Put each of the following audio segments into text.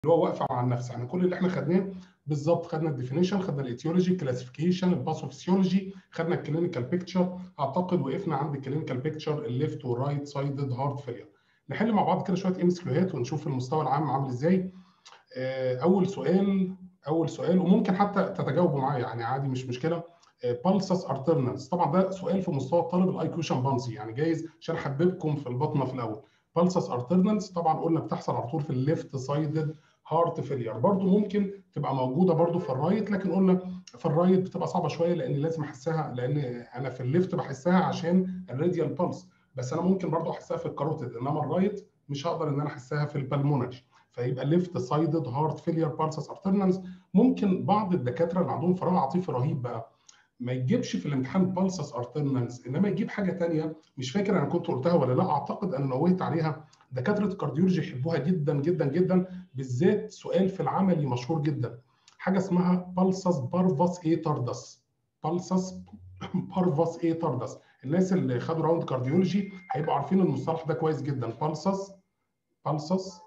اللي هو واقفه مع النفس يعني كل اللي احنا خدناه بالظبط خدنا الديفينيشن خدنا الايتيولوجي الكلاسيفيكيشن الباثوفيسيولوجي خدنا الكلينيكال بيكتشر اعتقد وقفنا عند الكلينيكال بيكتشر الليفت والرايت سايدد هارت فيلير نحل مع بعض كده شويه ام سكيوهات ونشوف المستوى العام عامل ازاي اول سؤال اول سؤال وممكن حتى تتجاوبوا معايا يعني عادي مش مشكله بالسس ارترنالز طبعا ده سؤال في مستوى الطالب الاي كيو شامبانسي يعني جايز عشان احببكم في البطنه في الاول بالسس ارترنالز طبعا قلنا بتحصل على طول في الليفت سايدد هارت فيلير برضو ممكن تبقى موجوده برضو في الرايت لكن قلنا في الرايت بتبقى صعبه شويه لان لازم احسها لان انا في الليفت بحسها عشان الراديال بالس بس انا ممكن برضو احسها في الكاروتيد انما الرايت مش هقدر ان انا احسها في البلمونري فيبقى ليفت سايدد هارت فيلير بالسس ارترنالز ممكن بعض الدكاتره اللي عندهم فراغ عاطفي رهيب بقى ما يجيبش في الامتحان بالسس ارترنالز انما يجيب حاجه ثانيه مش فاكر انا كنت قلتها ولا لا اعتقد انا نوهت عليها دكاتره الكارديولوجي يحبوها جدا جدا جدا بالذات سؤال في العملي مشهور جدا حاجه اسمها بالسس بارفاس اي تاردس بالسس بارفاس اي تاردس الناس اللي خدوا راوند كارديولوجي هيبقوا عارفين المصطلح ده كويس جدا بالسس بالسس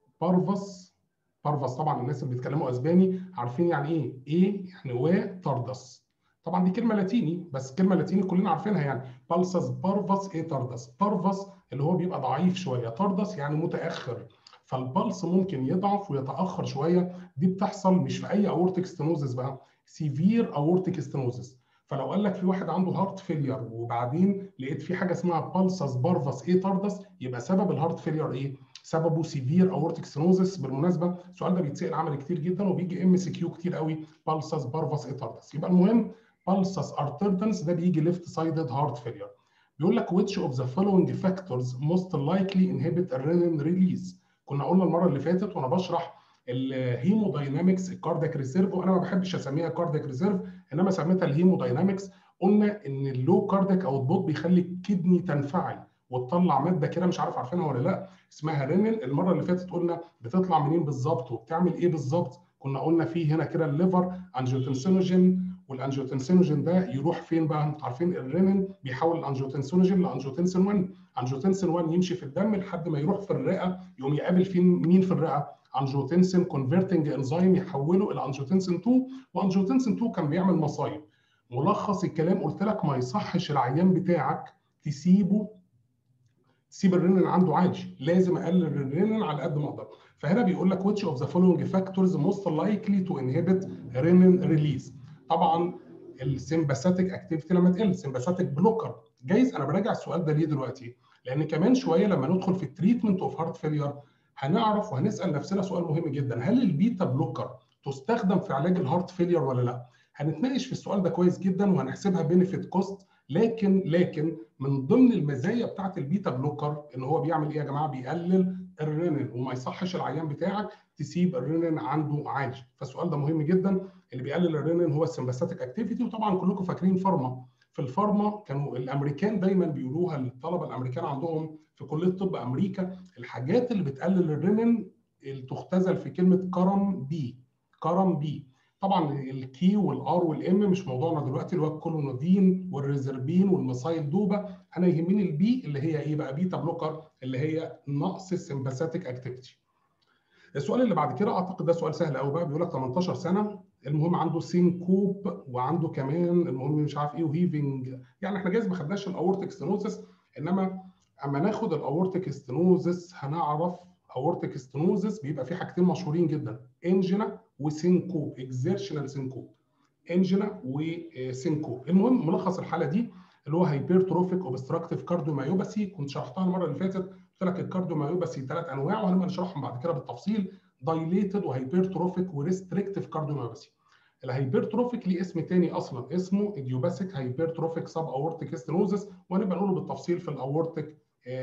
بارفاس بارفاس طبعا الناس اللي بيتكلموا اسباني عارفين يعني ايه ايه يعني و تاردس طبعا دي كلمه لاتيني بس كلمه لاتيني كلنا عارفينها يعني بالسس بارفاس ايه تاردس بارفاس اللي هو بيبقى ضعيف شويه تاردس يعني متاخر فالبلس ممكن يضعف ويتاخر شويه دي بتحصل مش في اي اورتيك ستينوزس بقى سيفير اورتيك ستينوزس فلو قال لك في واحد عنده هارت فيلير وبعدين لقيت في حاجه اسمها بالسس بارفاس ايه تاردس يبقى سبب الهارت فيلير ايه؟ سببه سيفير اورتيك ستينوزس بالمناسبه السؤال ده بيتسال عملي كتير جدا وبيجي ام سي كيو كتير قوي بالسس بارفاس ايه تاردس يبقى المهم بالسس ارتردنس ده بيجي ليفت سايدد هارت فيلير بيقول لك which of the following factors most likely inhibit renin release كنا قلنا المره اللي فاتت وانا بشرح الهيموداينامكس الكاردياك ريسيرف وانا ما بحبش اسميها كاردياك ريسيرف انما سميتها الهيموداينامكس قلنا ان اللو كاردياك او البوت بيخلي الكدني تنفعل وتطلع ماده كده مش عارف عارفينها ولا لا اسمها رينين المره اللي فاتت قلنا بتطلع منين بالظبط وبتعمل ايه بالظبط كنا قلنا في هنا كده الليفر انجيوتنسينوجين والانجيوتنسينوجين ده يروح فين بقى؟ انتوا عارفين الرينين بيحول الانجيوتنسينوجين لانجيوتنسين 1 انجيوتنسين 1 يمشي في الدم لحد ما يروح في الرئه يقوم يقابل فين مين في الرئه؟ انجيوتنسين كونفرتنج انزيم يحوله الى انجيوتنسين 2 وانجيوتنسين 2 كان بيعمل مصايب ملخص الكلام قلت لك ما يصحش العيان بتاعك تسيبه تسيب الرينين عنده عادي لازم اقلل الرينين على قد ما اقدر فهنا بيقول لك which of the following factors most likely to inhibit renin release طبعا السمباثيك اكتيفيتي لما تقل سمباثيك بلوكر جايز انا براجع السؤال ده ليه دلوقتي لان كمان شويه لما ندخل في التريتمنت اوف هارت فيلير هنعرف وهنسال نفسنا سؤال مهم جدا هل البيتا بلوكر تستخدم في علاج الهارت فيلير ولا لا هنتناقش في السؤال ده كويس جدا وهنحسبها بينفيت كوست لكن لكن من ضمن المزايا بتاعت البيتا بلوكر ان هو بيعمل ايه يا جماعه بيقلل الرينين وما يصحش العيان بتاعك تسيب الرينين عنده عالي فالسؤال ده مهم جدا اللي بيقلل الرينين هو السمباثيك اكتيفيتي وطبعا كلكم فاكرين فارما في الفارما كانوا الامريكان دايما بيقولوها للطلبه الامريكان عندهم في كليه طب امريكا الحاجات اللي بتقلل الرينين اللي تختزل في كلمه كرم بي كرم بي طبعا الكي والار والام مش موضوعنا دلوقتي اللي هو الكولونودين والريزربين والمصايل دوبه انا يهمني البي اللي هي ايه بقى بيتا بلوكر اللي هي نقص السمباثيك اكتيفيتي السؤال اللي بعد كده اعتقد ده سؤال سهل قوي بقى بيقول لك 18 سنه المهم عنده سينكوب وعنده كمان المهم مش عارف ايه وهيفنج يعني احنا جايز ما خدناش الاورتيك ستينوزس انما اما ناخد الاورتيك ستينوزس هنعرف اورتيك ستينوزس بيبقى فيه حاجتين مشهورين جدا انجينا وسينكوب اكزيرشنال سينكوب انجينا وسينكوب المهم ملخص الحاله دي اللي هو هايبرتروفيك اوبستراكتيف كارديومايوباثي كنت شرحتها المره اللي فاتت قلت لك الكارديومايوباثي ثلاث انواع وهنبقى نشرحهم بعد كده بالتفصيل دايليتد وهايبرتروفيك وريستريكتيف كارديومايوباثي الهايبرتروفيك ليه اسم تاني اصلا اسمه ايديوباثيك هايبرتروفيك سب اورتيك ستينوزس وهنبقى نقوله بالتفصيل في الاورتيك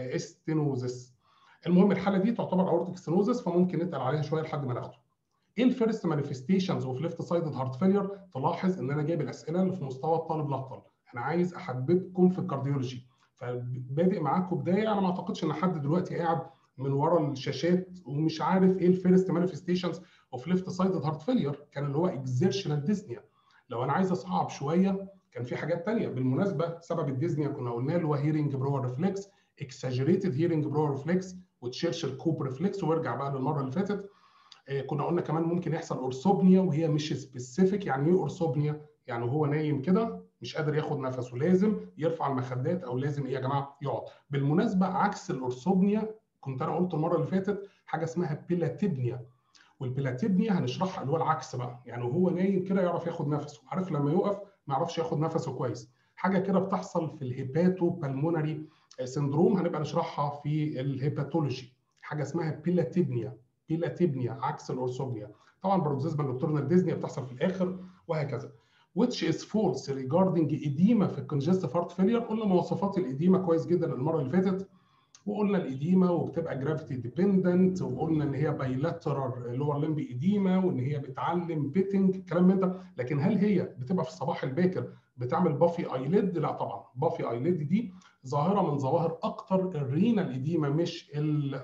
استينوزس المهم الحاله دي تعتبر اورتيك ستينوزس فممكن نتقل عليها شويه لحد ما ناخده ايه الفيرست مانيفستيشنز اوف ليفت سايدد هارت فيلير تلاحظ ان انا جايب الاسئله اللي في مستوى الطالب الابطال انا عايز احببكم في الكارديولوجي فبادئ معاكم بدايه انا ما اعتقدش ان حد دلوقتي قاعد من ورا الشاشات ومش عارف ايه الفيرست مانيفستيشنز اوف ليفت سايدد هارت فيلير كان اللي هو اكزيرشنال ديزنيا لو انا عايز اصعب شويه كان في حاجات ثانيه بالمناسبه سبب الديزنيا كنا قلنا اللي هو هيرنج برور ريفلكس اكساجريتد هيرنج برور ريفلكس وتشيرشل كوب ريفلكس وارجع بقى للمره اللي فاتت كنا قلنا كمان ممكن يحصل اورثوبنيا وهي مش سبيسيفيك يعني ايه اورثوبنيا يعني هو نايم كده مش قادر ياخد نفسه لازم يرفع المخدات او لازم ايه يا جماعه يقعد بالمناسبه عكس الاورثوبنيا كنت انا قلت المره اللي فاتت حاجه اسمها بيلاتيبنيا والبيلاتيبنيا هنشرحها اللي هو العكس بقى يعني وهو نايم كده يعرف ياخد نفسه عارف لما يقف ما يعرفش ياخد نفسه كويس حاجه كده بتحصل في الهيباتو بالمونري سندروم هنبقى نشرحها في الهيباتولوجي حاجه اسمها بيلاتيبنيا بيلاتيبنيا عكس الاورثوبنيا طبعا بروكسيزما نوكتورنال ديزنيا بتحصل في الاخر وهكذا which is false regarding edema في الكونجستيف هارت فيلير قلنا مواصفات الاديمه كويس جدا المره اللي فاتت وقلنا الاديمه وبتبقى جرافيتي ديبندنت وقلنا ان هي بايلاترال لور لمب اديمه وان هي بتعلم بيتنج كلام من ده لكن هل هي بتبقى في الصباح الباكر بتعمل بافي ايليد لا طبعا بافي ايليد دي ظاهره من ظواهر اكتر الرينال اديمه مش ال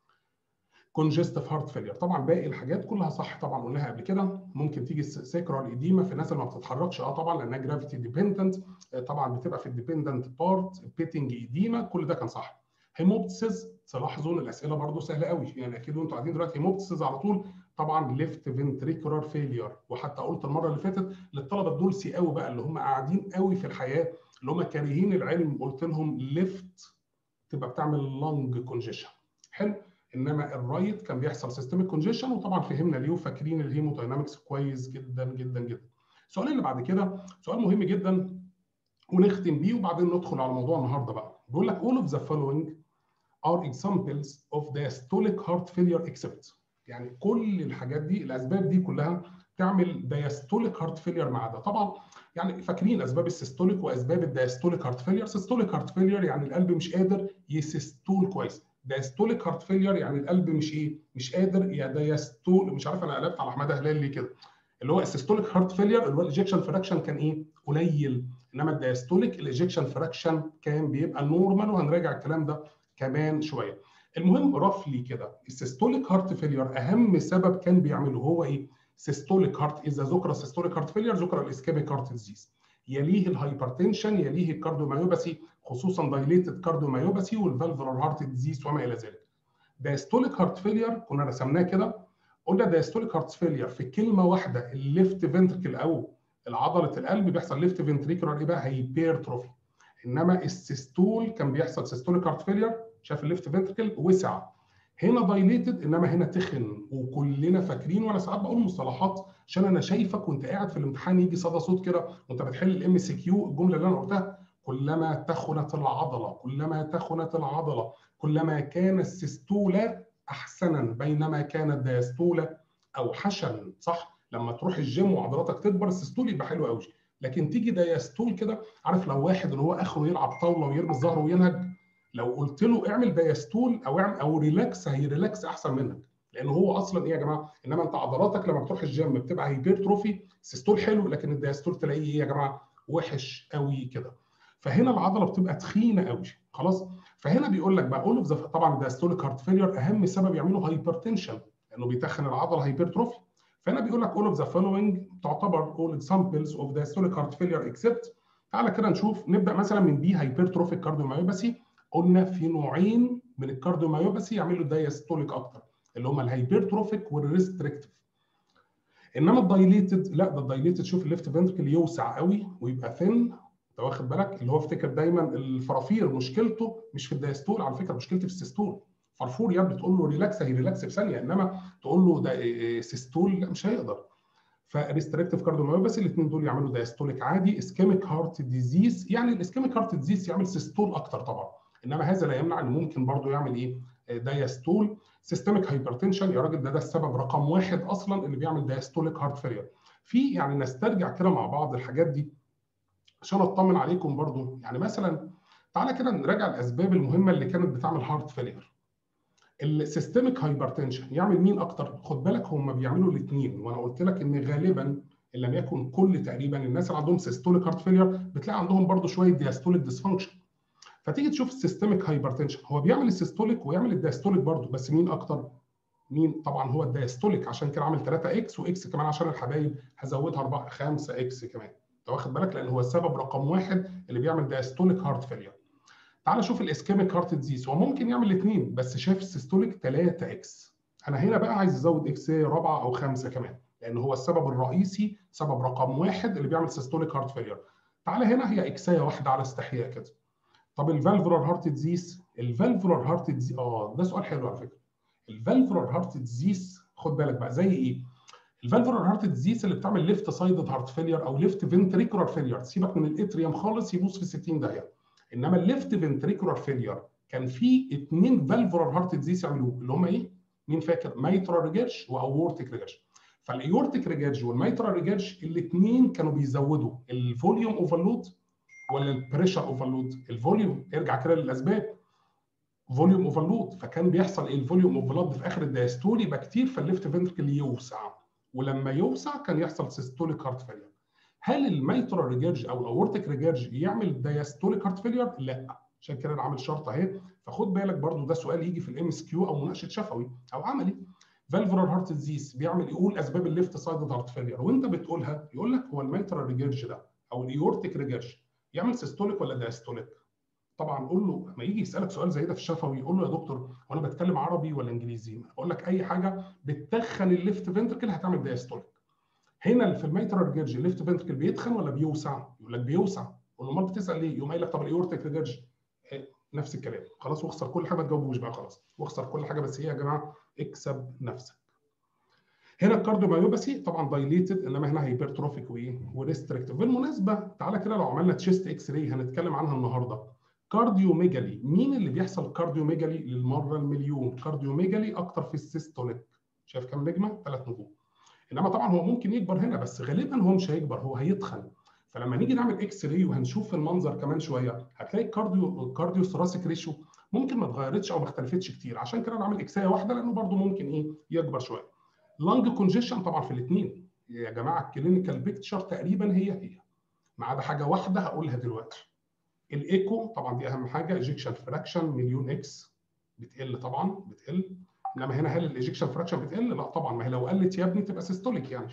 كونجستيف هارت فيلير طبعا باقي الحاجات كلها صح طبعا قلناها قبل كده ممكن تيجي سيكرال ايديما في الناس اللي ما بتتحركش اه طبعا لانها جرافيتي ديبندنت طبعا بتبقى في الديبندنت بارت بيتنج ايديما كل ده كان صح هيموبتسز تلاحظوا ان الاسئله برضو سهله قوي يعني اكيد وانتوا قاعدين دلوقتي هيموبتسز على طول طبعا ليفت فنتريكولار فيلير وحتى قلت المره اللي فاتت للطلبه الدولسي قوي بقى اللي هم قاعدين قوي في الحياه اللي هم كارهين العلم قلت لهم ليفت تبقى بتعمل لانج كونجيشن حلو انما الرايت كان بيحصل سيستميك كونجيشن وطبعا فهمنا ليه وفاكرين الهيموداينامكس كويس جدا جدا جدا. السؤال اللي بعد كده سؤال مهم جدا ونختم بيه وبعدين ندخل على موضوع النهارده بقى. بيقول لك all of the following are examples of diastolic heart failure except يعني كل الحاجات دي الاسباب دي كلها تعمل diastolic heart failure ما عدا طبعا يعني فاكرين اسباب السيستوليك واسباب الدايستوليك هارت فيلير سيستوليك هارت فيلير يعني القلب مش قادر يسيستول كويس دايستوليك هارت فيلير يعني القلب مش ايه مش قادر يا دايستول مش عارف انا قلبت على احمد هلال ليه كده اللي هو السيستوليك هارت فيلير اللي هو الايجكشن فراكشن كان ايه قليل انما الدايستوليك الايجكشن فراكشن كان بيبقى نورمال وهنراجع الكلام ده كمان شويه المهم رفلي كده السيستوليك هارت فيلير اهم سبب كان بيعمله هو ايه سيستوليك هارت اذا ذكر سيستوليك هارت فيلير ذكر الاسكيميك هارت ديزيز يليه الهايبرتنشن يليه الكارديوميوباثي خصوصا دايليتد كارديوميوباثي والفالفولار هارت ديزيز وما الى ذلك. دايستوليك هارت فيلير كنا رسمناه كده قلنا دايستوليك هارت فيلير في كلمه واحده الليفت فنتركل او عضله القلب بيحصل ليفت فنتريكولار ايه بقى هايبرتروفي انما السيستول كان بيحصل سيستوليك هارت فيلير شاف الليفت فنتركل وسع هنا دايليتد انما هنا تخن وكلنا فاكرين وانا ساعات بقول مصطلحات عشان انا شايفك وانت قاعد في الامتحان يجي صدى صوت كده وانت بتحل الام سي كيو الجمله اللي انا قلتها كلما تخنت العضله كلما تخنت العضله كلما كان السيستولا احسنا بينما كانت دايستولا اوحشا صح لما تروح الجيم وعضلاتك تكبر السيستول يبقى حلو قوي لكن تيجي دايستول كده عارف لو واحد اللي هو اخره يلعب طاوله ويرمي الظهر وينهج لو قلت له اعمل دايستول او اعمل او ريلاكس هيريلاكس احسن منك لان هو اصلا ايه يا جماعه انما انت عضلاتك لما بتروح الجيم بتبقى هايبرتروفي سيستول حلو لكن الدايستول تلاقيه ايه يا جماعه وحش قوي كده فهنا العضله بتبقى تخينه قوي خلاص فهنا بيقول لك بقى اول اوف طبعا الدايستوليك هارت فيلير اهم سبب يعمله هايبرتنشن لانه بيتخن العضله هايبرتروفي فهنا بيقول لك all of the following تعتبر all examples of diastolic heart failure except تعالى كده نشوف نبدا مثلا من دي هايبرتروفيك كارديوميوباثي قلنا في نوعين من الكارديوميوباثي يعملوا دايستوليك اكتر اللي هم الهايبرتروفيك والريستريكتيف انما الدايليتد لا ده الدايليتد شوف الليفت فنتركل يوسع قوي ويبقى ثين انت واخد بالك اللي هو افتكر دايما الفرافير مشكلته مش في الدايستول على فكره مشكلتي في السيستول فرفور يا ابني تقول له ريلاكس هيريلاكس في ثانيه انما تقول له ده سيستول لا مش هيقدر فريستريكتيف كارديوميوباثي الاثنين دول يعملوا دايستوليك عادي اسكيميك هارت ديزيز يعني الاسكيميك هارت ديزيز يعمل سيستول اكتر طبعا انما هذا لا يمنع انه ممكن برضه يعمل ايه دايستول سيستميك هايبرتنشن يا راجل ده ده السبب رقم واحد اصلا اللي بيعمل دايستوليك هارت فيلير في يعني نسترجع كده مع بعض الحاجات دي عشان اطمن عليكم برضو يعني مثلا تعالى كده نراجع الاسباب المهمه اللي كانت بتعمل هارت فيلير السيستميك هايبرتنشن يعمل مين اكتر خد بالك هم بيعملوا الاثنين وانا قلت لك ان غالبا ان لم يكن كل تقريبا الناس اللي عندهم سيستوليك هارت فيلير بتلاقي عندهم برضو شويه دياستوليك ديسفانكشن فتيجي تشوف السيستميك هايبرتنشن هو بيعمل السيستوليك ويعمل الدايستوليك برضه بس مين اكتر؟ مين؟ طبعا هو الدايستوليك عشان كده عامل 3 اكس واكس كمان عشان الحبايب هزودها 4 5 اكس كمان انت واخد بالك لان هو السبب رقم واحد اللي بيعمل دايستوليك هارت فيلير. تعال شوف الاسكيميك هارت ديزيز هو ممكن يعمل الاثنين بس شايف السيستوليك 3 اكس انا هنا بقى عايز ازود اكسايه رابعه او خمسه كمان لان هو السبب الرئيسي سبب رقم واحد اللي بيعمل سيستوليك هارت فيلير تعالى هنا هي اكسايه واحده على استحياء كده طب الفالفولار هارت ديزيز الفالفولار هارت ديزيز اه ده سؤال حلو على فكره الفالفولار هارت ديزيز خد بالك بقى زي ايه الفالفولار هارت ديزيز اللي بتعمل ليفت سايدد هارت فيلير او ليفت فنتريكولار فيلير سيبك من الاتريوم خالص يبوظ في 60 داهيه انما الليفت فنتريكولار فيلير كان في اثنين فالفولار هارت ديزيز يعملوه اللي هم ايه؟ مين فاكر؟ مايترال ريجيرش واورتيك ريجيرش فالايورتيك ريجيرج والمايترال ريجيرج الاثنين كانوا بيزودوا الفوليوم اوفرلود ولا البريشر اوفرلود الفوليوم ارجع كده للاسباب فوليوم اوفرلود فكان بيحصل ايه الفوليوم اوفرلود في اخر الدايستول يبقى كتير فالليفت فنتركل يوسع ولما يوسع كان يحصل سيستوليك هارت فيلير هل الميترال ريجيرج او الاورتيك ريجيرج يعمل دايستوليك هارت فيلير لا عشان كده انا عامل شرط اهي فخد بالك برضو ده سؤال يجي في الام اس كيو او مناقشه شفوي او عملي فالفولار هارت ديزيز بيعمل يقول اسباب الليفت سايد هارت فيلير وانت بتقولها يقول لك هو الميترال ريجيرج ده او الايورتيك ريجيرج يعمل سيستوليك ولا دايستوليك طبعا قول له لما يجي يسالك سؤال زي ده في الشفوي يقول له يا دكتور وانا بتكلم عربي ولا انجليزي بقول لك اي حاجه بتتخن الليفت فنتركل هتعمل دايستوليك هنا في الميترال ريجيرج الليفت فنتركل بيتخن ولا بيوسع يقول لك بيوسع قول له امال بتسال ليه يقوم قايل لك طب الايورتيك ريجيرج نفس الكلام خلاص واخسر كل حاجه ما تجاوبوش بقى خلاص واخسر كل حاجه بس هي يا جماعه اكسب نفسك هنا الكارديومايوباثي طبعا دايليتد انما هنا هايبرتروفيك وايه وريستريكتيف بالمناسبه تعالى كده لو عملنا تشيست اكس راي هنتكلم عنها النهارده كارديوميجالي مين اللي بيحصل كارديوميجالي للمره المليون كارديوميجالي اكتر في السيستوليك شايف كام نجمه ثلاث نجوم انما طبعا هو ممكن يكبر هنا بس غالبا هو مش هيكبر هو هيتخن فلما نيجي نعمل اكس راي وهنشوف المنظر كمان شويه هتلاقي الكارديو الكارديو ثوراسيك ريشيو ممكن ما اتغيرتش او ما اختلفتش كتير عشان كده انا عامل اكسايه واحده لانه برده ممكن ايه يكبر شويه لانج كونجيشن طبعا في الاثنين يا جماعه الكلينيكال بيكتشر تقريبا هي هي ما عدا حاجه واحده هقولها دلوقتي الايكو طبعا دي اهم حاجه ايجكشن فراكشن مليون اكس بتقل طبعا بتقل انما هنا هل الايجكشن فراكشن بتقل؟ لا طبعا ما هي لو قلت يا ابني تبقى سيستوليك يعني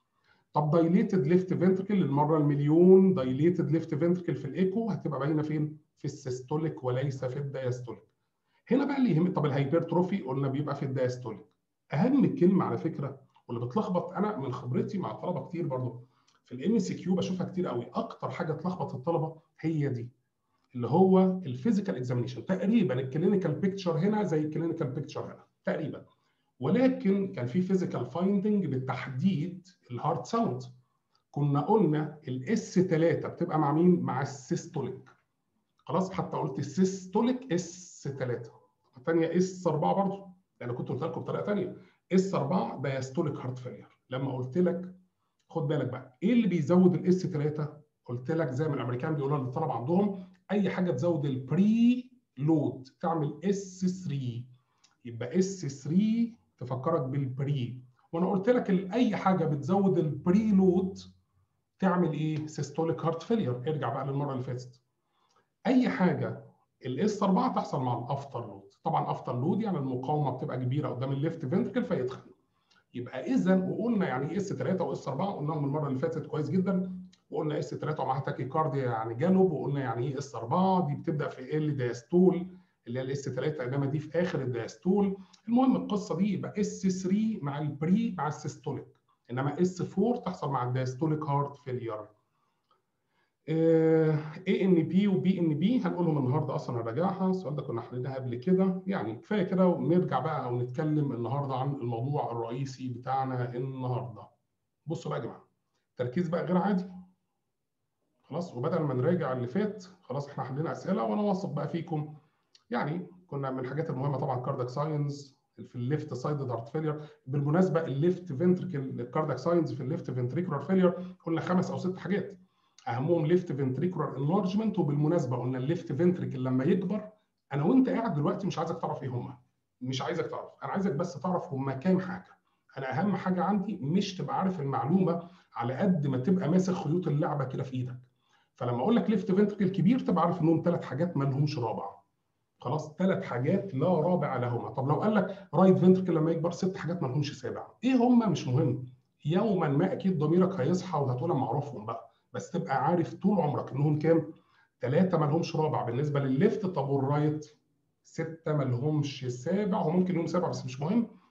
طب دايليتد ليفت فنتركل للمره المليون دايليتد ليفت فنتركل في الايكو هتبقى باينه فين؟ في السيستوليك وليس في الدايستوليك. هنا بقى اللي يهم طب الهايبرتروفي قلنا بيبقى في الدايستوليك. اهم كلمه على فكره واللي بتلخبط انا من خبرتي مع الطلبه كتير برضه في الام سي كيو بشوفها كتير قوي اكتر حاجه تلخبط الطلبه هي دي اللي هو الفيزيكال اكزامينشن تقريبا الكلينيكال بيكتشر هنا زي الكلينيكال بيكتشر هنا تقريبا ولكن كان في فيزيكال فايندنج بالتحديد الهارت ساوند كنا قلنا الاس 3 بتبقى مع مين؟ مع السيستوليك خلاص حتى قلت السيستوليك اس 3 الثانيه اس 4 برضه لان كنت قلت لكم بطريقه ثانيه اس 4 دايستوليك هارت فيلير لما قلت لك خد بالك بقى ايه اللي بيزود الاس 3 قلت لك زي ما الامريكان بيقولوا للطلبه عندهم اي حاجه تزود البري لود تعمل اس 3 يبقى اس 3 تفكرك بالبري وانا قلت لك اي حاجه بتزود البري لود تعمل ايه سيستوليك هارت فيلير ارجع بقى للمره اللي فاتت اي حاجه الاس 4 تحصل مع الافتر لود طبعا افتر لود يعني المقاومه بتبقى كبيره قدام الليفت فنتركل فيتخن يبقى اذا وقلنا يعني ايه اس 3 واس 4 قلناهم المره اللي فاتت كويس جدا وقلنا اس 3 ومعاها تاكي كارديا يعني جالوب وقلنا يعني ايه اس 4 دي بتبدا في ال دايستول اللي هي الاس 3 انما دي في اخر الدايستول المهم القصه دي يبقى اس 3 مع البري مع السيستوليك انما اس 4 تحصل مع الدايستوليك هارت فيلير اي ان بي وبي ان بي هنقولهم النهارده اصلا هراجعها السؤال ده كنا حليناها قبل كده يعني كفايه كده ونرجع بقى او نتكلم النهارده عن الموضوع الرئيسي بتاعنا النهارده بصوا بقى يا جماعه تركيز بقى غير عادي خلاص وبدل ما نراجع اللي فات خلاص احنا حلينا اسئله وانا واثق بقى فيكم يعني كنا من الحاجات المهمه طبعا كاردك ساينز في الليفت سايد هارت فيلير بالمناسبه الليفت فنتركل الكاردك ساينز في الليفت فنتريكولار فيلير قلنا خمس او ست حاجات اهمهم ليفت فنتريكولار انلارجمنت وبالمناسبه قلنا الليفت فنتريكل لما يكبر انا وانت قاعد دلوقتي مش عايزك تعرف ايه هم مش عايزك تعرف انا عايزك بس تعرف هم كام حاجه انا اهم حاجه عندي مش تبقى عارف المعلومه على قد ما تبقى ماسك خيوط اللعبه كده في ايدك فلما اقول لك ليفت فنتركل كبير تبقى عارف انهم ثلاث حاجات ما لهمش رابع خلاص ثلاث حاجات لا رابع لهما طب لو قال لك رايت فنتركل لما يكبر ست حاجات ما لهمش سابع ايه هم مش مهم يوما ما اكيد ضميرك هيصحى وهتقول انا معرفهم بقى بس تبقى عارف طول عمرك انهم كام ثلاثه ما لهمش رابع بالنسبه للليفت طب والرايت سته ما لهمش سابع هو ممكن يوم سابع بس مش مهم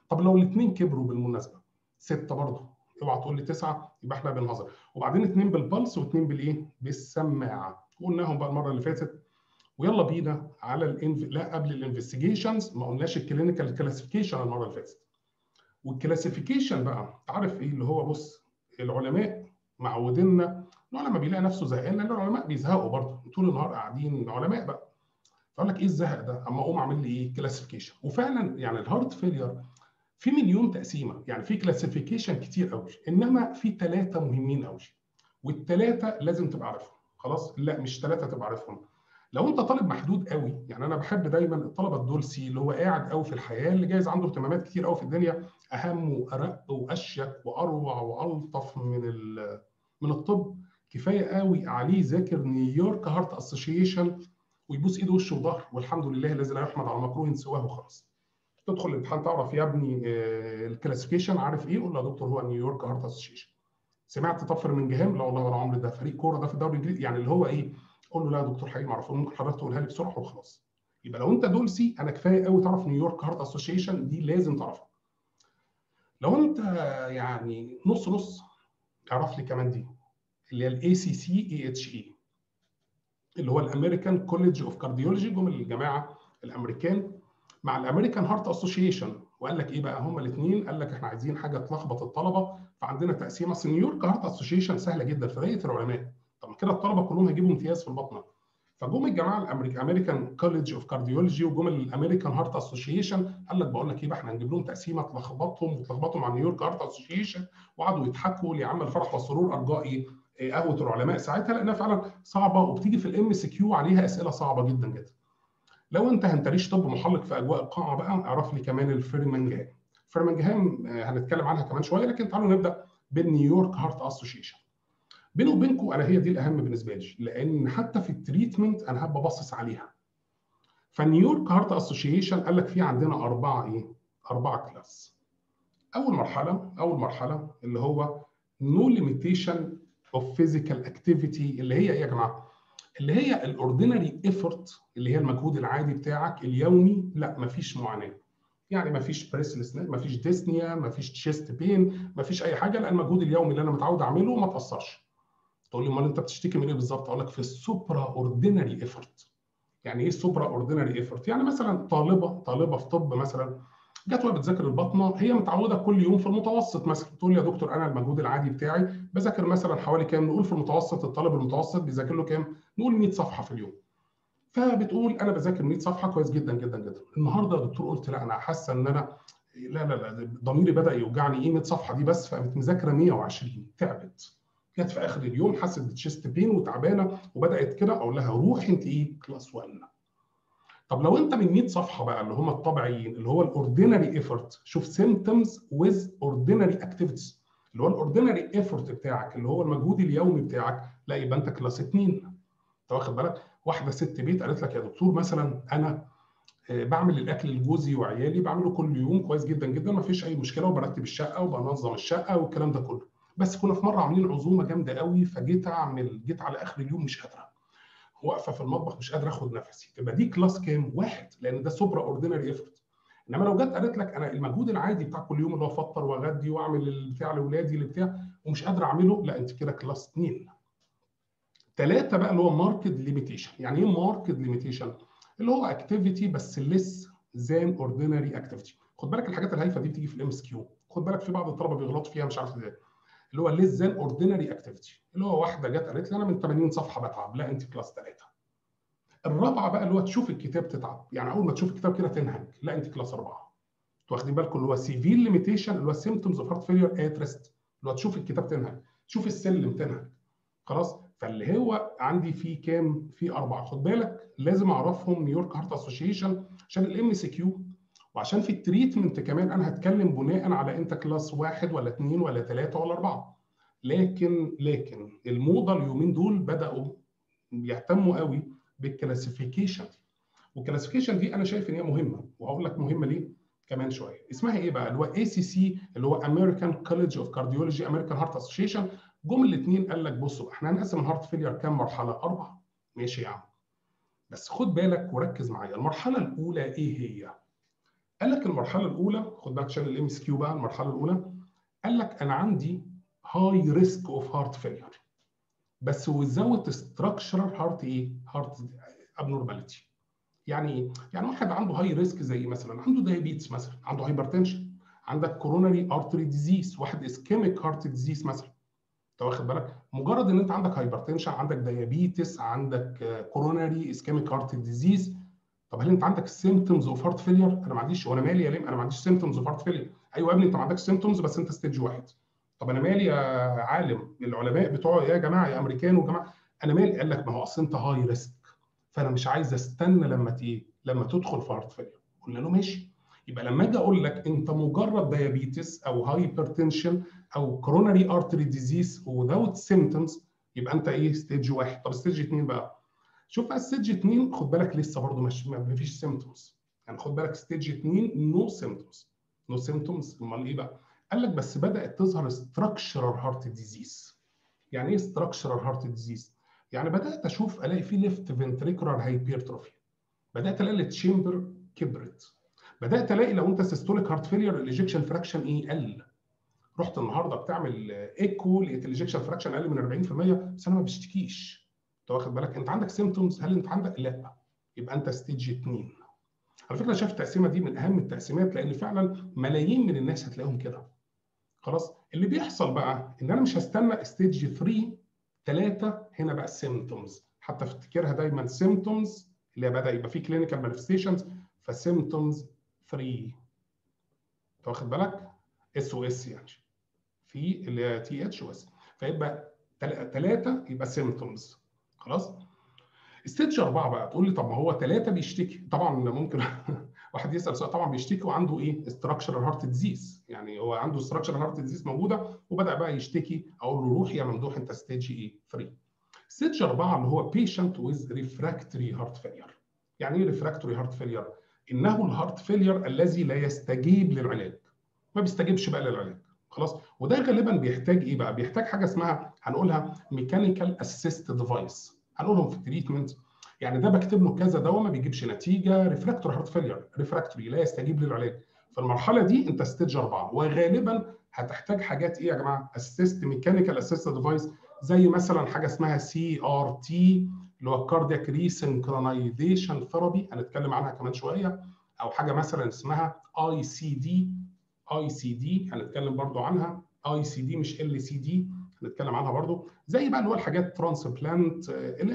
طب لو الاثنين كبروا بالمناسبه سته برضه اوعى تقول لي تسعه يبقى احنا بنهزر وبعدين اثنين بالبلس واثنين بالايه؟ بالسماعه قلناهم بقى المره اللي فاتت ويلا بينا على الانف... لا قبل الانفستيجيشنز ما قلناش الكلينيكال كلاسيفيكيشن المره اللي فاتت والكلاسيفيكيشن بقى عارف ايه اللي هو بص العلماء معودينا انه لما بيلاقي نفسه زهقان لان العلماء بيزهقوا برضه طول النهار قاعدين علماء بقى فقال لك ايه الزهق ده؟ اما اقوم اعمل لي ايه؟ كلاسيفيكيشن وفعلا يعني الهارت فيلير في مليون تقسيمه يعني في كلاسيفيكيشن كتير قوي انما في ثلاثه مهمين قوي والثلاثه لازم تبقى عارفهم خلاص لا مش ثلاثه تبقى عارفهم لو انت طالب محدود قوي يعني انا بحب دايما الطلبه الدولسي اللي هو قاعد قوي في الحياه اللي جايز عنده اهتمامات كتير قوي في الدنيا اهم وارق واشيك واروع والطف من من الطب كفايه قوي عليه ذاكر نيويورك هارت اسوشيشن ويبوس ايده وشه وظهر والحمد لله الذي لا يحمد على مكروه سواه وخلاص تدخل الامتحان تعرف يا ابني الكلاسيفيكيشن عارف ايه؟ قول له يا دكتور هو نيويورك هارت اسوشيشن سمعت طفر من جهام لا والله ولا عمري ده فريق كوره ده في الدوري الانجليزي يعني اللي هو ايه؟ قول له لا يا دكتور حقيقي ما اعرفه ممكن حضرتك تقولها لي بسرعه وخلاص يبقى لو انت دولسي انا كفايه قوي تعرف نيويورك هارت اسوشيشن دي لازم تعرفها لو انت يعني نص نص اعرف لي كمان دي اللي هي الاي سي سي اي اتش اي اللي هو الامريكان كوليدج اوف كارديولوجي جم الجماعه الامريكان مع الامريكان هارت اسوشيشن وقال لك ايه بقى هما الاثنين قال لك احنا عايزين حاجه تلخبط الطلبه فعندنا تقسيمه اصل نيويورك هارت اسوشيشن سهله جدا في بقيه العلماء طب كده الطلبه كلهم هيجيبوا امتياز في البطنه فجم الجماعه الامريكان امريكان كوليدج اوف كارديولوجي وجم الامريكان هارت اسوشيشن قال لك بقول لك ايه بقى احنا هنجيب لهم تقسيمه تلخبطهم وتلخبطهم مع نيويورك هارت اسوشيشن وقعدوا يضحكوا يا عم الفرح والسرور ارجاء ايه قهوه العلماء ساعتها لانها فعلا صعبه وبتيجي في الام سي كيو عليها اسئله صعبه جدا جدا لو انت هنتريش طب محلق في اجواء القاعه بقى اعرف لي كمان الفيرمنجهام الفيرمنجهام هنتكلم عنها كمان شويه لكن تعالوا نبدا بالنيويورك هارت اسوشيشن بيني وبينكم انا هي دي الاهم بالنسبه لي لان حتى في التريتمنت انا هبقى باصص عليها فنيويورك هارت اسوشيشن قال لك في عندنا اربعه ايه اربعه كلاس اول مرحله اول مرحله اللي هو نو ليميتيشن اوف فيزيكال اكتيفيتي اللي هي ايه يا جماعه اللي هي الاوردينري ايفورت اللي هي المجهود العادي بتاعك اليومي لا مفيش معاناه يعني مفيش بريسلس مفيش ديسنيا مفيش تشيست بين مفيش اي حاجه لان المجهود اليومي اللي انا متعود اعمله ما تاثرش تقول لي امال انت بتشتكي من ايه بالظبط اقول لك في السوبرا اوردينري ايفورت يعني ايه السوبرا اوردينري ايفورت يعني مثلا طالبه طالبه في طب مثلا جت وهي بتذاكر البطنه هي متعوده كل يوم في المتوسط مثلا تقول لي يا دكتور انا المجهود العادي بتاعي بذاكر مثلا حوالي كام نقول في المتوسط الطالب المتوسط بيذاكر له كام نقول 100 صفحه في اليوم فبتقول انا بذاكر 100 صفحه كويس جدا جدا جدا النهارده يا دكتور قلت لا انا حاسه ان انا لا لا لا ضميري بدا يوجعني ايه 100 صفحه دي بس فقامت مذاكره 120 تعبت جت في اخر اليوم حست بتشيست بين وتعبانه وبدات كده اقول لها روحي انت ايه كلاس 1 طب لو انت من 100 صفحه بقى اللي هم الطبيعيين اللي هو الاوردينري ايفورت شوف سيمبتومز ويز اوردينري اكتيفيتيز اللي هو الاوردينري ايفورت بتاعك اللي هو المجهود اليومي بتاعك لا يبقى انت كلاس 2 انت واخد بالك واحده ست بيت قالت لك يا دكتور مثلا انا بعمل الاكل لجوزي وعيالي بعمله كل يوم كويس جدا جدا ما فيش اي مشكله وبرتب الشقه وبنظم الشقه والكلام ده كله بس كنا في مره عاملين عزومه جامده قوي فجيت اعمل جيت على اخر اليوم مش قادره واقفه في المطبخ مش قادر اخد نفسي تبقى دي كلاس كام؟ واحد لان ده سوبرا اوردينري ايفورت انما لو جت قالت لك انا المجهود العادي بتاع كل يوم اللي هو افطر واغدي واعمل البتاع لاولادي اللي بتاع ومش قادر اعمله لا انت كده كلاس 2 ثلاثه بقى اللي هو ماركت ليميتيشن يعني ايه ماركت ليميتيشن؟ اللي هو اكتيفيتي بس ليس ذان اوردينري اكتيفيتي خد بالك الحاجات الهايفه دي بتيجي في الام اس كيو خد بالك في بعض الطلبه بيغلطوا فيها مش عارف ازاي اللي هو ليس ذان اوردينري اكتيفيتي اللي هو واحده جت قالت لي انا من 80 صفحه بتعب لا انت كلاس 3 الرابعه بقى اللي هو تشوف الكتاب تتعب يعني اول ما تشوف الكتاب كده تنهج لا انت كلاس اربعه انتوا واخدين بالكم اللي هو سيفير ليميتيشن اللي هو سيمتومز اوف هارت فيلير ات ريست اللي هو تشوف الكتاب تنهج تشوف السلم تنهج خلاص فاللي هو عندي فيه كام؟ في اربعه خد بالك لازم اعرفهم نيويورك هارت اسوشيشن عشان الام سي كيو وعشان في التريتمنت كمان انا هتكلم بناء على انت كلاس واحد ولا اثنين ولا ثلاثه ولا اربعه لكن لكن الموضه اليومين دول بداوا يهتموا قوي بالكلاسيفيكيشن والكلاسيفيكيشن دي انا شايف ان هي مهمه وهقول لك مهمه ليه كمان شويه اسمها ايه بقى اللي هو اي سي سي اللي هو امريكان كوليدج اوف كارديولوجي امريكان هارت اسوشيشن جم الاثنين قال لك بصوا احنا هنقسم الهارت فيلير كام مرحله اربعه ماشي يا عم بس خد بالك وركز معايا المرحله الاولى ايه هي قال لك المرحله الاولى خد بالك عشان الام اس كيو بقى المرحله الاولى قال لك انا عندي هاي ريسك اوف هارت فيلير بس وزود ستراكشرال هارت ايه؟ هارت ابنورماليتي يعني ايه؟ يعني واحد عنده هاي ريسك زي مثلا عنده دايابيتس مثلا عنده هايبرتنشن عندك كوروناري ارتري ديزيز واحد اسكيميك هارت ديزيز مثلا انت واخد بالك مجرد ان انت عندك هايبرتنشن عندك دايابيتس عندك كوروناري اسكيميك هارت ديزيز طب هل انت عندك سيمتومز اوف هارت فيلير انا ما عنديش وانا مالي يا ليه انا ما عنديش سيمتومز اوف هارت فيلير ايوه يا ابني انت ما عندكش سيمتومز بس انت ستيج واحد طب انا مالي يا عالم العلماء بتوع يا جماعه يا امريكان وجماعه انا مالي قال لك ما هو اصل انت هاي ريسك فانا مش عايز استنى لما ايه لما تدخل في هارت فيلير قلنا له ماشي يبقى لما اجي اقول لك انت مجرد دايابيتس او هايبرتنشن او كوروناري ارتري ديزيز without سيمتومز يبقى انت ايه ستيج واحد طب ستيج اثنين بقى شوف بقى ستيج اثنين خد بالك لسه برضه مش ما فيش سيمتومز يعني خد بالك ستيج اثنين نو سيمتومز نو سيمتومز امال ايه بقى؟ قال لك بس بدات تظهر ستراكشرال هارت ديزيز يعني ايه ستراكشرال هارت ديزيز؟ يعني بدات اشوف الاقي في ليفت فنتريكولار هايبرتروفي بدات الاقي التشامبر كبرت بدات الاقي لو انت سيستوليك هارت فيلير الايجكشن فراكشن ايه قل رحت النهارده بتعمل ايكو لقيت الايجكشن فراكشن اقل من 40% بس انا ما بشتكيش انت واخد بالك انت عندك سيمتومز هل انت عندك لا يبقى انت ستيج 2 على فكره شايف التقسيمه دي من اهم التقسيمات لان فعلا ملايين من الناس هتلاقيهم كده خلاص اللي بيحصل بقى ان انا مش هستنى ستيج 3 3 هنا بقى السيمتومز حتى افتكرها دايما سيمتومز اللي بدا يبقى في كلينيكال مانيفستيشنز فسيمتومز 3 انت واخد بالك اس او اس يعني في اللي هي تي اتش واس فيبقى ثلاثه يبقى سيمتومز خلاص ستيج اربعه بقى تقول لي طب ما هو ثلاثه بيشتكي طبعا ممكن واحد يسال سؤال طبعا بيشتكي وعنده ايه ستراكشرال هارت ديزيز يعني هو عنده ستراكشرال هارت ديزيز موجوده وبدا بقى يشتكي اقول له روح يا ممدوح انت ستيج ايه 3 ستيج اربعه اللي هو بيشنت ويز ريفراكتوري هارت فيلير يعني ايه ريفراكتوري هارت فيلير انه الهارت فيلير الذي لا يستجيب للعلاج ما بيستجيبش بقى للعلاج خلاص وده غالبا بيحتاج ايه بقى بيحتاج حاجه اسمها هنقولها ميكانيكال اسيست ديفايس هنقولهم في التريتمنت يعني ده بكتب له كذا دواء ما بيجيبش نتيجه ريفراكتور هارت فيلير ريفراكتوري لا يستجيب للعلاج في المرحله دي انت ستيج اربعه وغالبا هتحتاج حاجات ايه يا جماعه اسيست ميكانيكال اسيست ديفايس زي مثلا حاجه اسمها سي ار تي اللي هو كاردياك ريسنكرونايزيشن ثيرابي هنتكلم عنها كمان شويه او حاجه مثلا اسمها اي سي دي اي سي دي هنتكلم برضو عنها اي سي دي مش ال سي دي هنتكلم عنها برضو زي بقى اللي هو الحاجات ترانسبلانت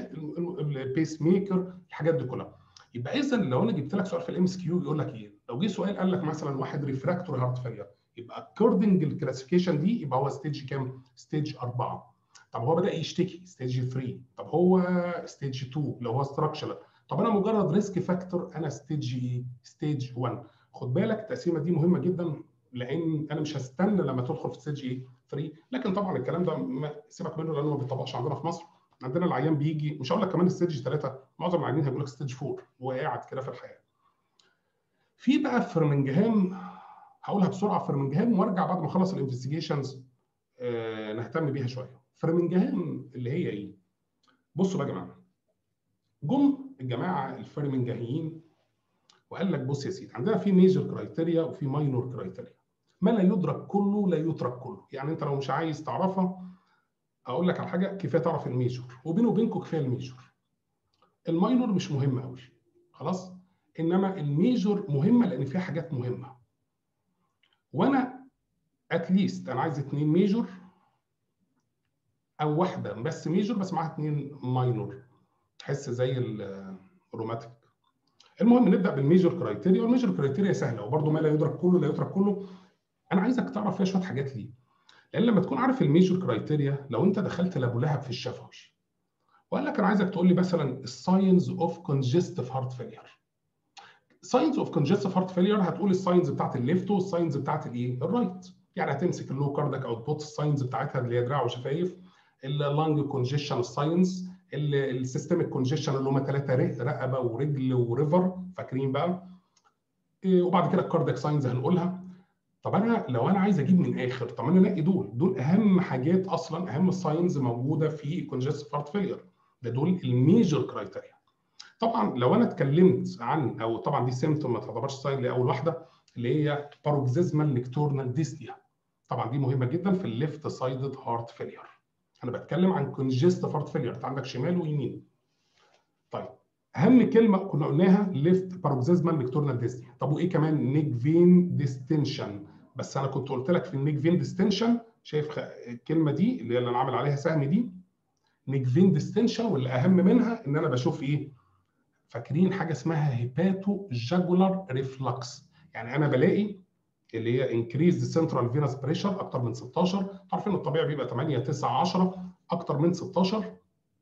البيس ميكر الحاجات دي كلها يبقى اذا لو انا جبت لك سؤال في الام اس كيو يقول لك ايه لو جه سؤال قال لك مثلا واحد ريفراكتوري هارت فيلير يبقى اكوردنج الكلاسيفيكيشن دي يبقى هو ستيج كام ستيج 4 طب هو بدا يشتكي ستيج 3 طب هو ستيج 2 لو هو ستراكشر طب انا مجرد ريسك فاكتور انا ستيج ستيج 1 خد بالك التقسيمه دي مهمه جدا لان انا مش هستنى لما تدخل في ستيج ايه 3 لكن طبعا الكلام ده سيبك منه لانه ما بيطبقش عندنا في مصر عندنا العيان بيجي مش هقول لك كمان ستيج 3 معظم العيانين هيقول لك ستيج 4 وهو قاعد كده في الحياه في بقى فرمنجهام هقولها بسرعه فرمنجهام وارجع بعد ما اخلص الانفستيجيشنز آه نهتم بيها شويه فرمنجهام اللي هي ايه بصوا بقى يا جماعه جم الجماعه الفرمنجهيين وقال لك بص يا سيدي عندنا في ميجر كرايتيريا وفي ماينور كرايتيريا ما لا يدرك كله لا يترك كله يعني انت لو مش عايز تعرفها اقول لك على حاجه كفايه تعرف الميجور وبينه وبينكم كفايه الميجور الماينور مش مهم قوي خلاص انما الميجور مهمه لان فيها حاجات مهمه وانا اتليست انا عايز اثنين ميجور او واحده بس ميجور بس معاها اثنين ماينور تحس زي الروماتيك المهم نبدا بالميجور كرايتيريا والميجور كرايتيريا سهله وبرده ما لا يدرك كله لا يترك كله انا عايزك تعرف فيها شويه حاجات ليه لان لما تكون عارف الميجور كرايتيريا لو انت دخلت لابو لهب في الشفوي وقال لك انا عايزك تقول لي مثلا الساينز اوف كونجستيف هارت فيلير ساينز اوف كونجستيف هارت فيلير هتقول الساينز بتاعت الليفت والساينز بتاعت الايه الرايت يعني هتمسك اللو كاردك اوتبوت الساينز بتاعتها اللي هي دراع وشفايف اللانج كونجيشن الساينز السيستميك كونجيشن اللي هم ثلاثه رقبه ورجل وريفر فاكرين بقى وبعد كده الكاردياك ساينز هنقولها طب انا لو انا عايز اجيب من اخر طب انا انقي دول دول اهم حاجات اصلا اهم الساينز موجوده في كونجستيف هارت فيلير ده دول الميجر كرايتيريا طبعا لو انا اتكلمت عن او طبعا دي سيمتوم ما تعتبرش ساين اللي اول واحده اللي هي باروكسيزمال نكتورنال ديسنيا طبعا دي مهمه جدا في الليفت سايدد هارت فيلير انا بتكلم عن كونجست هارت فيلير انت عندك شمال ويمين طيب اهم كلمه كنا قلناها ليفت باروكسيزمال نكتورنال ديسنيا طب وايه كمان نيك فين ديستنشن بس انا كنت قلت لك في النيك فين ديستنشن شايف الكلمه دي اللي انا عامل عليها سهم دي نيك فين ديستنشن واللي اهم منها ان انا بشوف ايه فاكرين حاجه اسمها هيباتو جاجولار ريفلكس يعني انا بلاقي اللي هي انكريز سنترال فينس بريشر اكتر من 16 عارفين الطبيعي بيبقى 8 9 10 اكتر من 16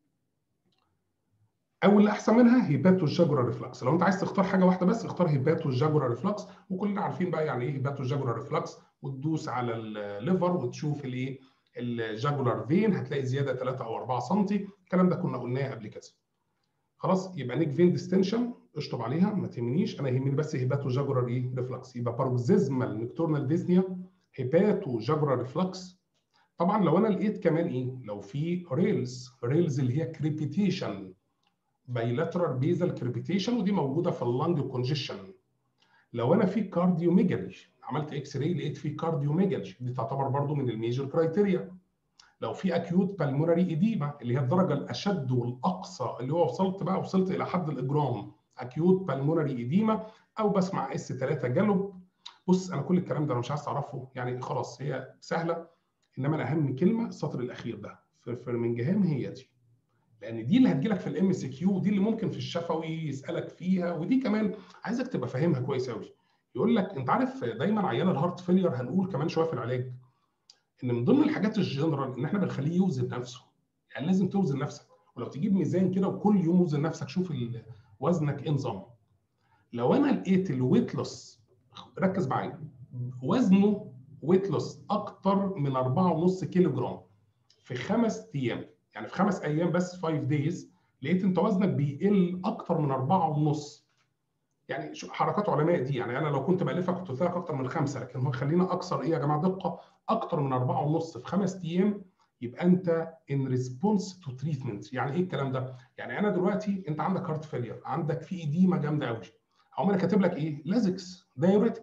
او اللي احسن منها هيباتو جاجولار ريفلكس لو انت عايز تختار حاجه واحده بس اختار هيباتو جاجولار ريفلكس وكلنا عارفين بقى يعني ايه هيباتو جاجولار ريفلكس وتدوس على الليفر وتشوف الايه الجاجولار فين هتلاقي زياده 3 او 4 سم الكلام ده كنا قلناه قبل كده خلاص يبقى نيك فين ديستنشن اشطب عليها ما تهمنيش انا يهمني بس هيباتو جاجولار ايه ريفلكس يبقى باروكسيزمال نكتورنال ديزنيا هيباتو جاجولار ريفلكس طبعا لو انا لقيت كمان ايه لو في ريلز ريلز اللي هي كريبيتيشن بايلاترال بيزال كريبيتيشن ودي موجوده في اللنج كونجيشن لو انا في كارديوميجالي عملت اكس راي لقيت في كارديوميجالي دي تعتبر برضو من الميجر كرايتيريا لو في اكيوت بالمونري ايديما اللي هي الدرجه الاشد والاقصى اللي هو وصلت بقى وصلت الى حد الاجرام اكيوت بالمونري ايديما او بسمع اس 3 جلب بص انا كل الكلام ده انا مش عايز اعرفه يعني خلاص هي سهله انما انا اهم كلمه السطر الاخير ده في فرمنجهام هي دي لان دي اللي هتجيلك في الام سي كيو دي اللي ممكن في الشفوي يسالك فيها ودي كمان عايزك تبقى فاهمها كويس قوي يقول لك انت عارف دايما عيان الهارت فيلير هنقول كمان شويه في العلاج ان من ضمن الحاجات الجنرال ان احنا بنخليه يوزن نفسه يعني لازم توزن نفسك ولو تجيب ميزان كده وكل يوم وزن نفسك شوف وزنك ايه نظامه لو انا لقيت الويت لوس ركز معايا وزنه ويت لوس اكتر من 4.5 كيلو جرام في خمس ايام يعني في خمس ايام بس 5 دايز لقيت انت وزنك بيقل اكتر من 4.5 يعني حركات علماء دي يعني انا لو كنت بالفها كنت قلت لك اكتر من خمسه لكن هو خلينا اكثر ايه يا جماعه دقه اكتر من 4.5 في خمس ايام يبقى انت ان ريسبونس تو تريتمنت يعني ايه الكلام ده؟ يعني انا دلوقتي انت عندك هارت فيلير عندك في ايديما جامده قوي هقوم انا كاتب لك ايه؟ لازكس دايوريتك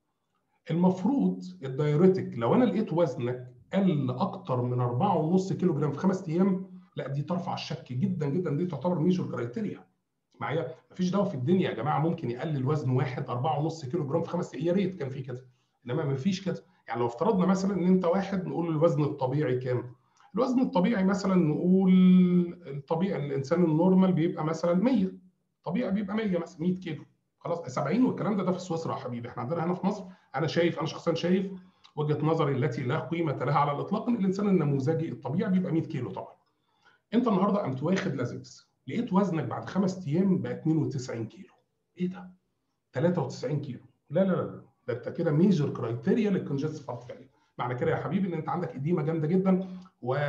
المفروض الدايوريتك لو انا لقيت وزنك قل اكتر من 4.5 كيلو جرام في خمس ايام لا دي ترفع الشك جدا جدا دي تعتبر ميجور كرايتيريا معايا مفيش دواء في الدنيا يا جماعه ممكن يقلل وزن واحد 4.5 كيلو جرام في خمس يا ريت كان في كده انما مفيش كده يعني لو افترضنا مثلا ان انت واحد نقول الوزن الطبيعي كام الوزن الطبيعي مثلا نقول الطبيعي الانسان النورمال بيبقى مثلا 100 طبيعي بيبقى 100 مثلا 100 كيلو خلاص 70 والكلام ده ده في سويسرا يا حبيبي احنا عندنا هنا في مصر انا شايف انا شخصيا شايف وجهه نظري التي لا قيمه لها على الاطلاق ان الانسان النموذجي الطبيعي بيبقى 100 كيلو طبعا انت النهارده قمت واخد لازكس لقيت وزنك بعد خمس ايام بقى 92 كيلو ايه ده 93 كيلو لا لا لا ده انت كده ميجر كرايتيريا للكونجستيف هارت فيلير معنى كده يا حبيبي ان انت عندك اديمه جامده جدا و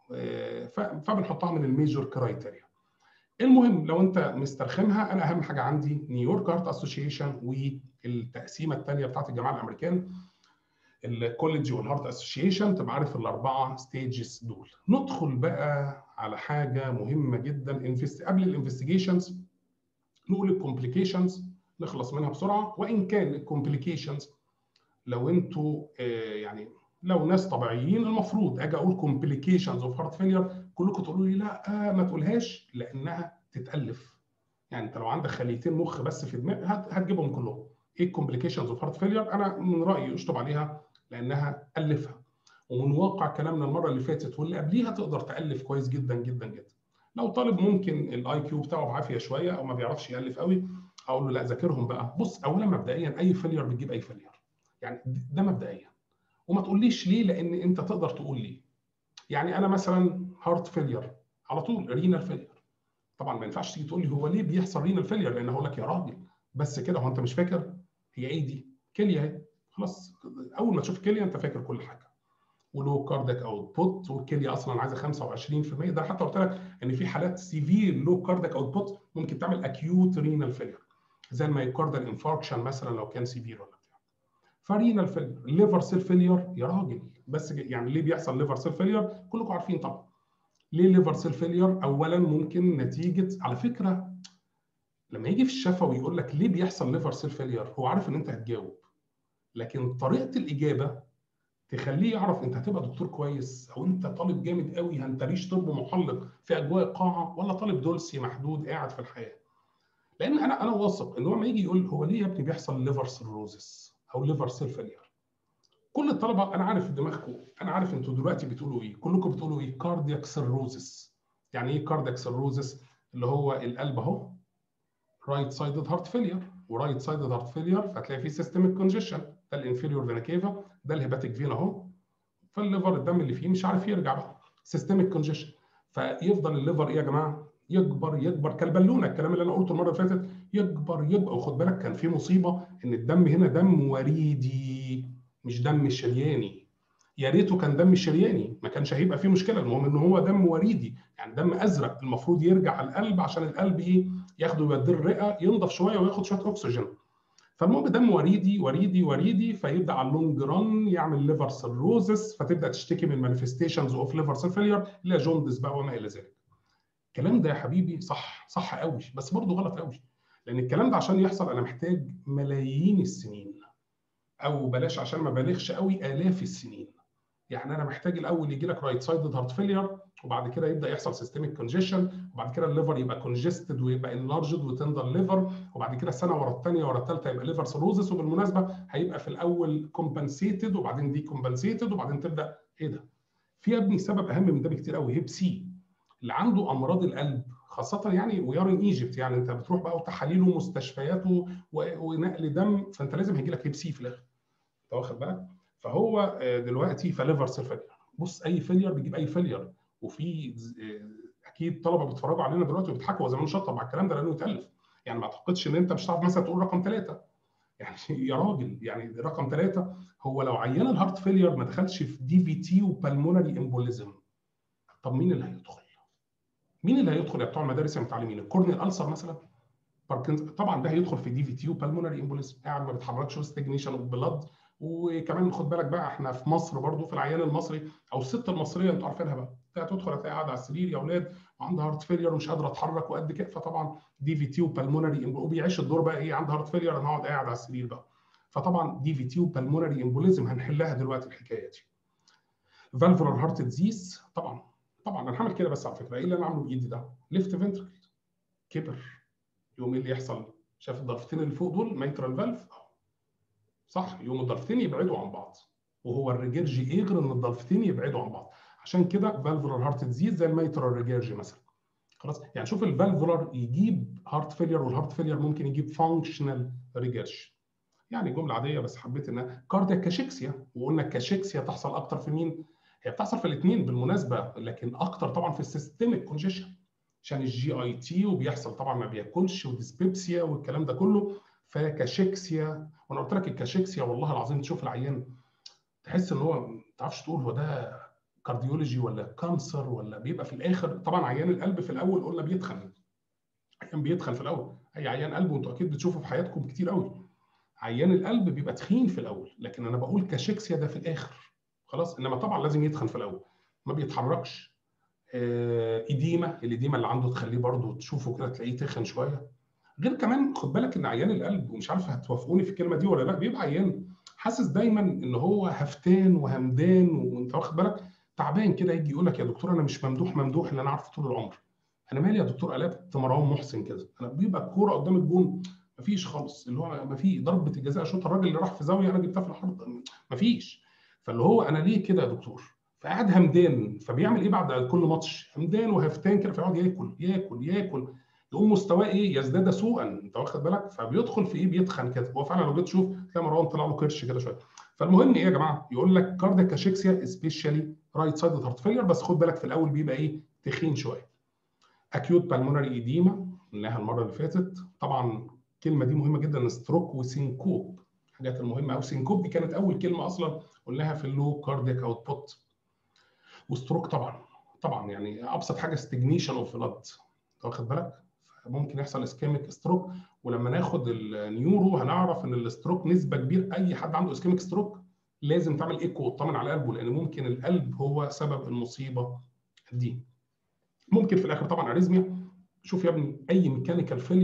فبنحطها من الميجر كرايتيريا المهم لو انت مسترخمها انا اهم حاجه عندي نيويورك هارت اسوشيشن والتقسيمه الثانيه بتاعت الجماعه الامريكان الكوليدج والهارت اسوشيشن تبقى عارف الاربعه ستيجز دول ندخل بقى على حاجه مهمه جدا انفست قبل الانفستيجيشنز نقول الكومبليكيشنز نخلص منها بسرعه وان كان الكومبليكيشنز لو انتوا آه يعني لو ناس طبيعيين المفروض اجي اقول كومبليكيشنز اوف هارت فيلير كلكم تقولوا لي لا آه ما تقولهاش لانها تتالف يعني انت لو عندك خليتين مخ بس في دماغ هتجيبهم كلهم ايه الكومبليكيشنز اوف هارت فيلير انا من رايي اشطب عليها لانها الفها ومن واقع كلامنا المره اللي فاتت واللي قبليها تقدر تالف كويس جدا جدا جدا لو طالب ممكن الاي كيو بتاعه بعافيه شويه او ما بيعرفش يالف قوي اقول له لا ذاكرهم بقى بص اولا مبدئيا اي فيلير بتجيب اي فيلير يعني ده مبدئيا وما تقوليش ليه لان انت تقدر تقول ليه يعني انا مثلا هارت فيلير على طول رينال فيلير طبعا ما ينفعش تيجي تقول لي هو ليه بيحصل رينال فيلير لان هقول لك يا راجل بس كده هو انت مش فاكر هي ايه دي كليه اهي خلاص اول ما تشوف كليه انت فاكر كل حاجه ولو كاردك اوت بوت والكليه اصلا عايزه 25% ده حتى قلت لك ان في حالات سيفير لو كاردك اوت بوت ممكن تعمل اكيوت رينال فيلير زي المايوكاردال انفاركشن مثلا لو كان سيفير ولا بتاع فرينال فيلير ليفر سيل فيلير يا راجل بس يعني ليه بيحصل ليفر سيل فيلير كلكم عارفين طبعا ليه ليفر سيل فيلير اولا ممكن نتيجه على فكره لما يجي في الشفا ويقول لك ليه بيحصل ليفر سيل فيلير هو عارف ان انت هتجاوب لكن طريقه الاجابه تخليه يعرف انت هتبقى دكتور كويس او انت طالب جامد قوي هنتريش طب محلق في اجواء القاعه ولا طالب دولسي محدود قاعد في الحياه لان انا انا واثق ان هو لما يجي يقول هو ليه يا ابني بيحصل ليفر سيروزس او ليفر سيل فيلير كل الطلبه انا عارف دماغكم انا عارف انتوا دلوقتي بتقولوا ايه كلكم بتقولوا ايه كاردياك سيروزس يعني ايه كاردياك سيروزس اللي هو القلب اهو رايت سايدد هارت فيلير ورايت سايدد هارت فيلير فتلاقي فيه سيستميك كونجيشن ده الانفيريور فينا كيفا ده الهيباتيك فين اهو فالليفر الدم اللي فيه مش عارف يرجع بقى سيستميك كونجيشن فيفضل الليفر ايه يا جماعه يكبر يكبر كالبالونه الكلام اللي انا قلته المره اللي فاتت يكبر يكبر وخد بالك كان في مصيبه ان الدم هنا دم وريدي مش دم شرياني يا ريته كان دم شرياني ما كانش هيبقى فيه مشكله المهم ان هو دم وريدي يعني دم ازرق المفروض يرجع على القلب عشان القلب ايه ياخده يوديه الرئه ينضف شويه وياخد شويه اكسجين فالمهم دم وريدي وريدي وريدي فيبدا على اللونج ران يعمل ليفر سيروزس فتبدا تشتكي من مانيفستيشنز اوف ليفر سيل فيلير اللي هي جوندس بقى وما الى ذلك. الكلام ده يا حبيبي صح صح قوي بس برضه غلط قوي لان الكلام ده عشان يحصل انا محتاج ملايين السنين او بلاش عشان ما بالغش قوي الاف السنين يعني انا محتاج الاول يجي لك رايت سايدد هارت فيلير وبعد كده يبدا يحصل سيستميك كونجيشن وبعد كده الليفر يبقى كونجستد ويبقى انلارجد وتندر ليفر وبعد كده سنه ورا الثانيه ورا الثالثه يبقى ليفر سيروزس وبالمناسبه هيبقى في الاول كومبنسيتد وبعدين دي كومبنسيتد وبعدين تبدا ايه ده؟ في يا ابني سبب اهم من ده بكتير قوي هيب سي اللي عنده امراض القلب خاصه يعني ويار ان ايجيبت يعني انت بتروح بقى وتحاليله ومستشفياته ونقل دم فانت لازم هيجي لك هيب سي في الاخر انت واخد بالك؟ فهو دلوقتي فليفر سيل فيلير بص اي فيلير بيجيب اي فيلير وفي اكيد طلبه بيتفرجوا علينا دلوقتي وبيضحكوا زي ما شطب على الكلام ده لانه يتالف يعني ما اعتقدش ان انت مش هتعرف مثلا تقول رقم ثلاثه يعني يا راجل يعني رقم ثلاثه هو لو عيان الهارت فيلير ما دخلش في دي في تي وبالمونري امبوليزم طب مين اللي هيدخل؟ مين اللي هيدخل يا بتوع المدارس المتعلمين؟ الكورنيال السر مثلا؟ طبعا ده هيدخل في دي في تي وبالمونري امبوليزم قاعد ما بيتحركش وستجنيشن اوف بلاد وكمان خد بالك بقى احنا في مصر برضو في العيان المصري او الست المصريه انتوا عارفينها بقى تدخل هتلاقي قاعده على السرير يا اولاد وعندها هارت فيلير ومش قادره اتحرك وقد كده فطبعا دي في تي وبالمونري وبيعيش الدور بقى ايه عندها هارت فيلير انا هقعد قاعد على السرير بقى فطبعا دي في تي وبالمونري امبوليزم هنحلها دلوقتي الحكايه دي فالفولار هارت ديزيز طبعا طبعا انا هعمل كده بس على فكره ايه اللي انا عامله بايدي ده ليفت فنتركل كبر يوم ايه اللي يحصل شايف الضفتين اللي فوق دول ميترال فالف صح يوم الضلفتين يبعدوا عن بعض وهو الريجيرجي ايه غير ان الضلفتين يبعدوا عن بعض عشان كده فالفولار هارت ديزيز زي الميترال ريجيرجي مثلا خلاص يعني شوف الفالفولار يجيب هارت فيلير والهارت فيلير ممكن يجيب فانكشنال ريجيرجي يعني جمله عاديه بس حبيت انها كاردياك كاشيكسيا وقلنا الكاشيكسيا تحصل اكتر في مين؟ هي بتحصل في الاثنين بالمناسبه لكن اكتر طبعا في السيستميك كونجيشن عشان الجي اي تي وبيحصل طبعا ما بياكلش وديسبيبسيا والكلام ده كله فكاشيكسيا وانا قلت لك الكاشيكسيا والله العظيم تشوف العيان تحس ان هو ما تعرفش تقول هو ده كارديولوجي ولا كانسر ولا بيبقى في الاخر طبعا عيان القلب في الاول قلنا بيتخن عيان بيتخن في الاول اي عيان قلب وانتوا اكيد بتشوفوا في حياتكم كتير قوي عيان القلب بيبقى تخين في الاول لكن انا بقول كاشيكسيا ده في الاخر خلاص انما طبعا لازم يتخن في الاول ما بيتحركش ايديما الاديمه اللي عنده تخليه برضه تشوفه كده تلاقيه تخن شويه غير كمان خد بالك ان عيان القلب ومش عارف هتوافقوني في الكلمه دي ولا لا بيبقى عيان حاسس دايما ان هو هفتان وهمدان وانت واخد بالك تعبان كده يجي يقول لك يا دكتور انا مش ممدوح ممدوح اللي انا عارفه طول العمر انا مالي يا دكتور قلبت مروان محسن كده انا بيبقى الكوره قدام الجون مفيش خالص اللي هو ما في ضربه الجزاء شوط الراجل اللي راح في زاويه انا جبتها في الحرب مفيش فاللي هو انا ليه كده يا دكتور فقاعد همدان فبيعمل ايه بعد كل ماتش همدان وهفتان كده فيقعد ياكل ياكل ياكل يقوم مستواه ايه يزداد سوءا انت واخد بالك فبيدخل في ايه بيتخن كده هو فعلا لو جيت تشوف تلاقي مروان طلع له كرش كده شويه فالمهم ايه يا جماعه يقول لك كاردياك كاشيكسيا سبيشالي رايت سايد هارت فيلير بس خد بالك في الاول بيبقى ايه تخين شويه اكيوت بالمونري ايديما قلناها المره اللي فاتت طبعا الكلمه دي مهمه جدا ستروك وسينكوب الحاجات المهمه او سينكوب دي كانت اول كلمه اصلا قلناها في اللو كاردياك اوتبوت وستروك طبعا طبعا يعني ابسط حاجه ستجنيشن اوف بلاد واخد بالك ممكن يحصل اسكيميك ستروك ولما ناخد النيورو هنعرف ان الاستروك نسبه كبيره اي حد عنده اسكيميك ستروك لازم تعمل ايكو وتطمن على قلبه لان ممكن القلب هو سبب المصيبه دي ممكن في الاخر طبعا اريزميا شوف يا ابني اي ميكانيكال فيلير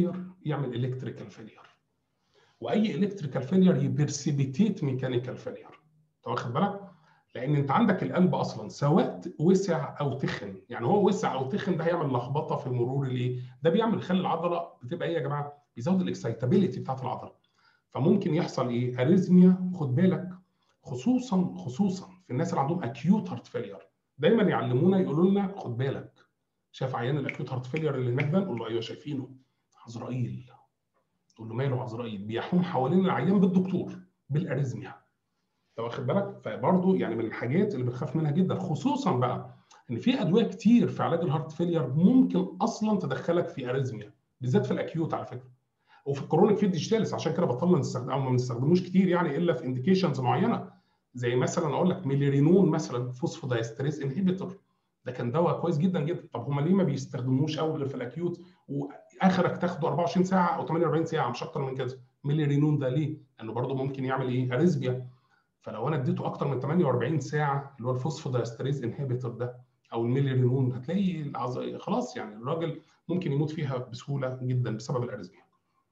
يعمل الكتريكال فيلير واي الكتريكال فيلير يبرسبيتيت ميكانيكال فيلير انت واخد بالك لان انت عندك القلب اصلا سواء وسع او تخن يعني هو وسع او تخن ده هيعمل لخبطه في مرور الايه ده بيعمل يخلي العضله بتبقى ايه يا جماعه بيزود الاكسايتابيليتي بتاعت العضله فممكن يحصل ايه اريزميا خد بالك خصوصا خصوصا في الناس اللي عندهم اكيوت هارت فيلير دايما يعلمونا يقولوا لنا خد بالك شايف عيان الاكيوت هارت فيلير اللي هناك ده نقول له ايوه شايفينه عزرائيل تقول له ماله عزرائيل بيحوم حوالين العيان بالدكتور بالاريزميا انت واخد بالك فبرضه يعني من الحاجات اللي بنخاف منها جدا خصوصا بقى ان في ادويه كتير في علاج الهارت فيلير ممكن اصلا تدخلك في اريزميا بالذات في الاكيوت على فكره وفي الكرونيك في ديجيتالس عشان كده بطلنا نستخدم او ما بنستخدموش كتير يعني الا في انديكيشنز معينه زي مثلا اقول لك ميليرينون مثلا فوسفودايستريز انهبيتور ده كان دواء كويس جدا جدا طب هم ليه ما بيستخدموش قوي غير في الاكيوت واخرك تاخده 24 ساعه او 48 ساعه مش اكتر من كده ميليرينون ده ليه؟ لانه برضه ممكن يعمل ايه؟ اريزبيا فلو انا اديته اكتر من 48 ساعه اللي هو الفوسفودايستريز انهبيتور ده او الميليرينون هتلاقي العز... خلاص يعني الراجل ممكن يموت فيها بسهوله جدا بسبب الاريزميا.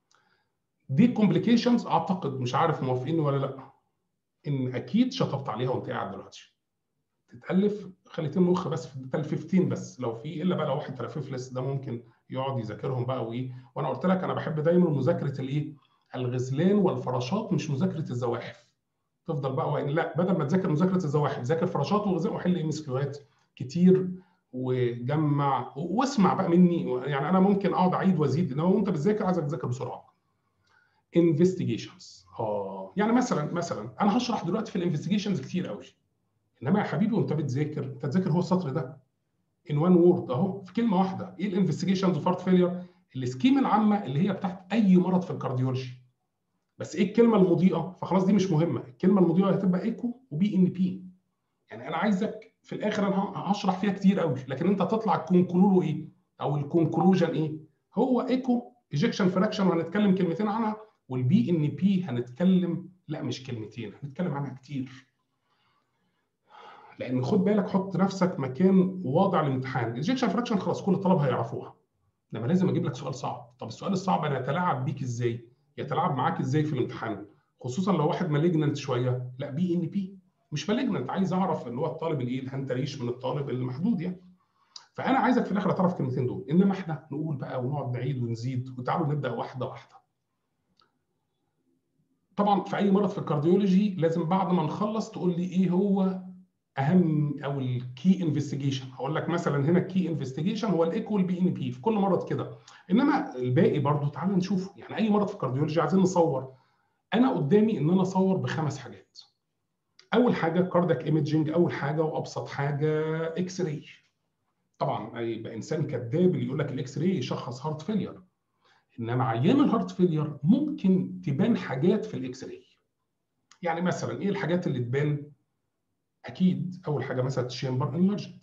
دي كومبليكيشنز اعتقد مش عارف موافقيني ولا لا ان اكيد شطبت عليها وانت قاعد دلوقتي. تتالف خليتين مخ بس في تلفيفتين بس لو في الا بقى لو واحد تلفيف لسه ده ممكن يقعد يذاكرهم بقى وايه وانا قلت لك انا بحب دايما مذاكره الايه؟ الغزلان والفراشات مش مذاكره الزواحف. تفضل بقى وإن لا بدل ما تذاكر مذاكره الزواحف ذاكر فراشات وغزال وحل ام اس كيوهات كتير وجمع واسمع بقى مني يعني انا ممكن اقعد اعيد وازيد انما وانت بتذاكر عايزك تذاكر بسرعه. انفستيجيشنز اه يعني مثلا مثلا انا هشرح دلوقتي في الانفستيجيشنز كتير قوي انما يا حبيبي وانت بتذاكر انت تذاكر هو السطر ده ان وان وورد اهو في كلمه واحده ايه الانفستيجيشنز اوف هارت فيلير السكيما العامه اللي هي بتاعت اي مرض في الكارديولوجي بس ايه الكلمه المضيئه فخلاص دي مش مهمه الكلمه المضيئه هتبقى ايكو وبي ان بي يعني انا عايزك في الاخر انا هشرح فيها كتير قوي لكن انت تطلع الكونكلورو ايه او الكونكلوجن ايه هو ايكو ايجكشن فراكشن وهنتكلم كلمتين عنها والبي ان بي هنتكلم لا مش كلمتين هنتكلم عنها كتير لان خد بالك حط نفسك مكان واضع الامتحان الايجكشن فراكشن خلاص كل الطلبه هيعرفوها انما لازم اجيب لك سؤال صعب طب السؤال الصعب انا اتلاعب بيك ازاي يتلاعب معاك ازاي في الامتحان خصوصا لو واحد مالجننت شويه لا بي ان بي مش مالجننت عايز اعرف اللي هو الطالب الايه الهنتريش من الطالب المحدود يعني فانا عايزك في الاخر تعرف الكلمتين دول انما احنا نقول بقى ونقعد نعيد ونزيد وتعالوا نبدا واحده واحده طبعا في اي مرض في الكارديولوجي لازم بعد ما نخلص تقول لي ايه هو اهم او الكي انفستيجيشن هقول لك مثلا هنا الكي انفستيجيشن هو الايكو والبي ان بي في كل مرض كده انما الباقي برضو تعال نشوف يعني اي مرض في الكارديولوجي عايزين نصور انا قدامي ان انا اصور بخمس حاجات اول حاجه كاردك ايمجنج اول حاجه وابسط حاجه اكس راي طبعا يبقى انسان كذاب اللي يقول لك الاكس راي يشخص هارت فيلير انما عيان الهارت فيلير ممكن تبان حاجات في الاكس راي يعني مثلا ايه الحاجات اللي تبان اكيد اول حاجه مثلا تشامبر انلارجمنت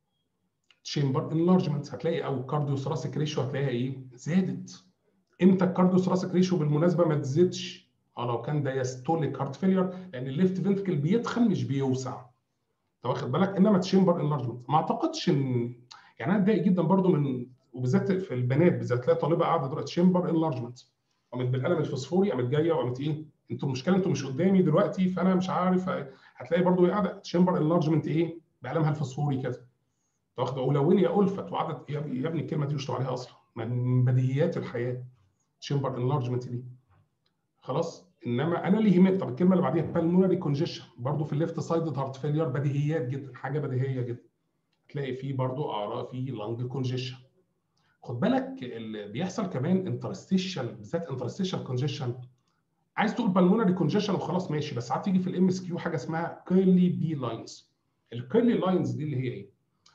تشامبر انلارجمنت هتلاقي او كارديو ثراسيك ريشيو هتلاقيها ايه زادت امتى الكارديو ثراسيك ريشيو بالمناسبه ما تزيدش اه لو كان دايستوليك هارت فيلير لان الليفت فنتكل بيتخن مش بيوسع انت واخد بالك انما تشامبر انلارجمنت ما اعتقدش ان يعني انا اتضايق جدا برضو من وبالذات في البنات بالذات تلاقي طالبه قاعده دلوقتي تشامبر انلارجمنت قامت بالقلم الفسفوري قامت جايه وقامت ايه انتوا المشكله انتوا مش قدامي دلوقتي فانا مش عارف هتلاقي برضو قاعده تشامبر انلارجمنت ايه بقلمها الفسفوري كده واخده ولوني يا الفت وقعدت يا ابني الكلمه دي مش عليها اصلا من بديهيات الحياه تشامبر انلارجمنت دي خلاص انما انا اللي يهمني طب الكلمه اللي بعديها بالمونري كونجيشن برضو في الليفت سايد هارت فيلير بديهيات جدا حاجه بديهيه جدا تلاقي فيه برضو اعراض في لانج كونجيشن خد بالك اللي بيحصل كمان انترستيشال بالذات انترستيشال كونجيشن عايز تقول بالمونري كونجيشن وخلاص ماشي بس ساعات تيجي في الام اس كيو حاجه اسمها كيرلي بي لاينز الكيرلي لاينز دي اللي هي ايه؟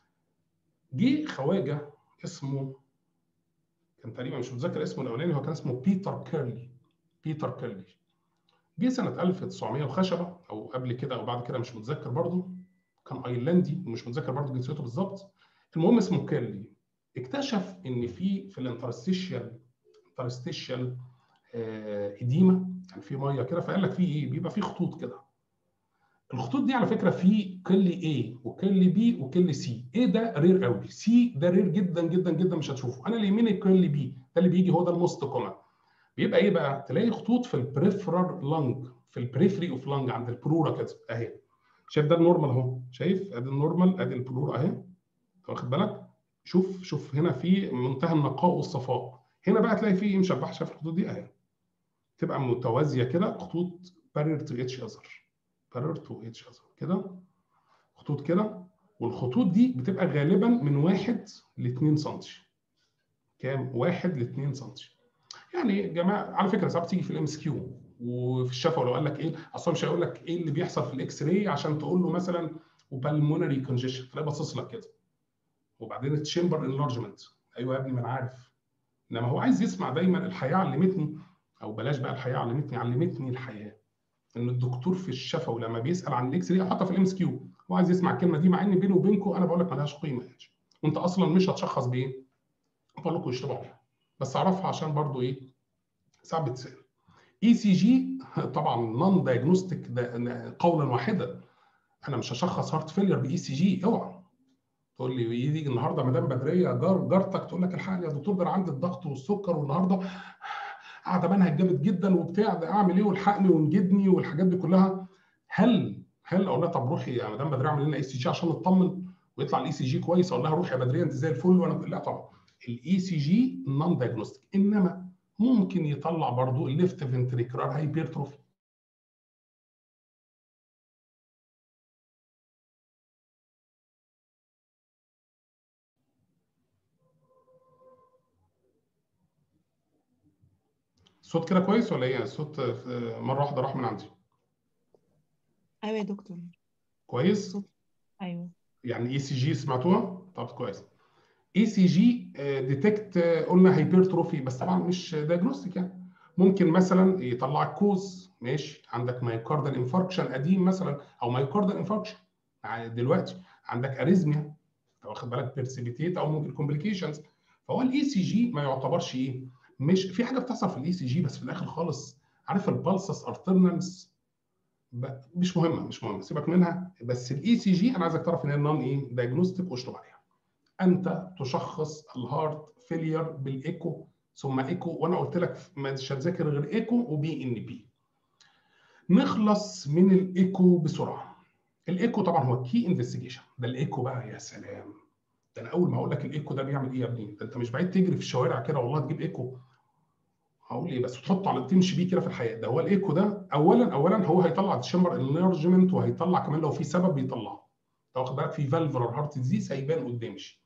جه خواجه اسمه كان تقريبا مش متذكر اسمه الاولاني هو كان اسمه بيتر كيرلي بيتر كيرلي جه سنه 1900 وخشبه او قبل كده او بعد كده مش متذكر برضه كان ايرلندي ومش متذكر برضه جنسيته بالظبط المهم اسمه كيرلي اكتشف ان في في الانترستيشيال انترستيشيال اديما يعني في ميه كده فقال لك في ايه بيبقى في خطوط كده الخطوط دي على فكره في كل A وكل B وكل C A ده رير قوي C ده رير جدا جدا جدا مش هتشوفه انا اللي يهمني كل B ده اللي بيجي هو ده الموست كومن بيبقى ايه بقى تلاقي خطوط في البريفرال لانج في البريفري اوف لانج عند البلورا كده اهي شايف ده النورمال اهو شايف ادي النورمال ادي البلورا اهي واخد بالك شوف شوف هنا في منتهى النقاء والصفاء هنا بقى تلاقي في مشبحه شايف الخطوط دي اهي تبقى متوازيه كده خطوط بارير تو اتش اذر بارير تو اتش اذر كده خطوط كده والخطوط دي بتبقى غالبا من 1 ل 2 سم كام 1 ل 2 سم يعني يا جماعه على فكره ساعات بتيجي في الام اس كيو وفي الشفا لو قال لك ايه اصلا مش هيقول لك ايه اللي بيحصل في الاكس راي عشان تقول له مثلا وبالمونري كونجيشن تلاقيه باصص لك كده وبعدين التشامبر انلارجمنت ايوه يا ابني ما انا عارف انما هو عايز يسمع دايما الحياه علمتني او بلاش بقى الحياه علمتني علمتني الحياه ان الدكتور في الشفا ولما بيسال عن الاكس راي حتى في الام اس كيو هو عايز يسمع الكلمه دي مع ان بيني وبينكم انا بقول لك مالهاش قيمه يعني وانت اصلا مش هتشخص بايه بقول لكم اشتبهوا عليها بس اعرفها عشان برضو ايه ساعات بتسال اي سي جي طبعا نون دايجنوستيك قولا واحدا انا مش هشخص هارت فيلير باي سي جي اوعى تقول لي يجي النهارده مدام بدريه جار جارتك تقول لك الحقني يا دكتور ده انا عندي الضغط والسكر والنهارده قاعده منهج جامد جدا وبتاع ده اعمل ايه والحقني ونجدني والحاجات دي كلها هل هل اقول لها طب روحي يا مدام بدريه اعمل لنا اي سي جي عشان نطمن ويطلع الاي سي جي كويس اقول لها روحي يا بدريه انت زي الفل وانا لا طبعا الاي سي جي نون دايجنوستيك انما ممكن يطلع برضو الليفت فنتريكولار هايبرتروفي الصوت كده كويس ولا ايه؟ الصوت مره واحده راح من عندي. ايوه يا دكتور كويس؟ صوت ايوه يعني اي سي جي سمعتوها؟ طب كويس. اي سي جي ديتكت قلنا هايبرتروفي بس طبعا مش دايجنوستيك يعني. ممكن مثلا يطلع كوز ماشي عندك مايوكاردال انفاركشن قديم مثلا او مايوكاردال انفاركشن دلوقتي عندك اريزميا انت واخد بالك بيرسيبيتيت او ممكن كومبليكيشنز فهو الاي سي جي ما يعتبرش ايه مش في حاجه بتحصل في الاي سي جي بس في الاخر خالص عارف البلسس ارترنالز مش مهمه مش مهمه سيبك منها بس الاي سي جي انا عايزك تعرف ان هي نون ايه دايجنوستيك واشطب عليها انت تشخص الهارت فيلير بالايكو ثم ايكو وانا قلت لك مش هتذاكر غير ايكو وبي ان بي نخلص من الايكو بسرعه الايكو طبعا هو كي انفستيجيشن ده الايكو بقى يا سلام ده انا اول ما اقول لك الايكو ده بيعمل ايه يا ابني ده انت مش بعيد تجري في الشوارع كده والله تجيب ايكو هقول ايه بس تحطه على تمشي بيه كده في الحياه ده هو الايكو ده اولا اولا هو هيطلع الشمبر انلارجمنت وهيطلع كمان لو في سبب بيطلعه انت واخد بالك في فالفولار هارت ديزيز هيبان قدامش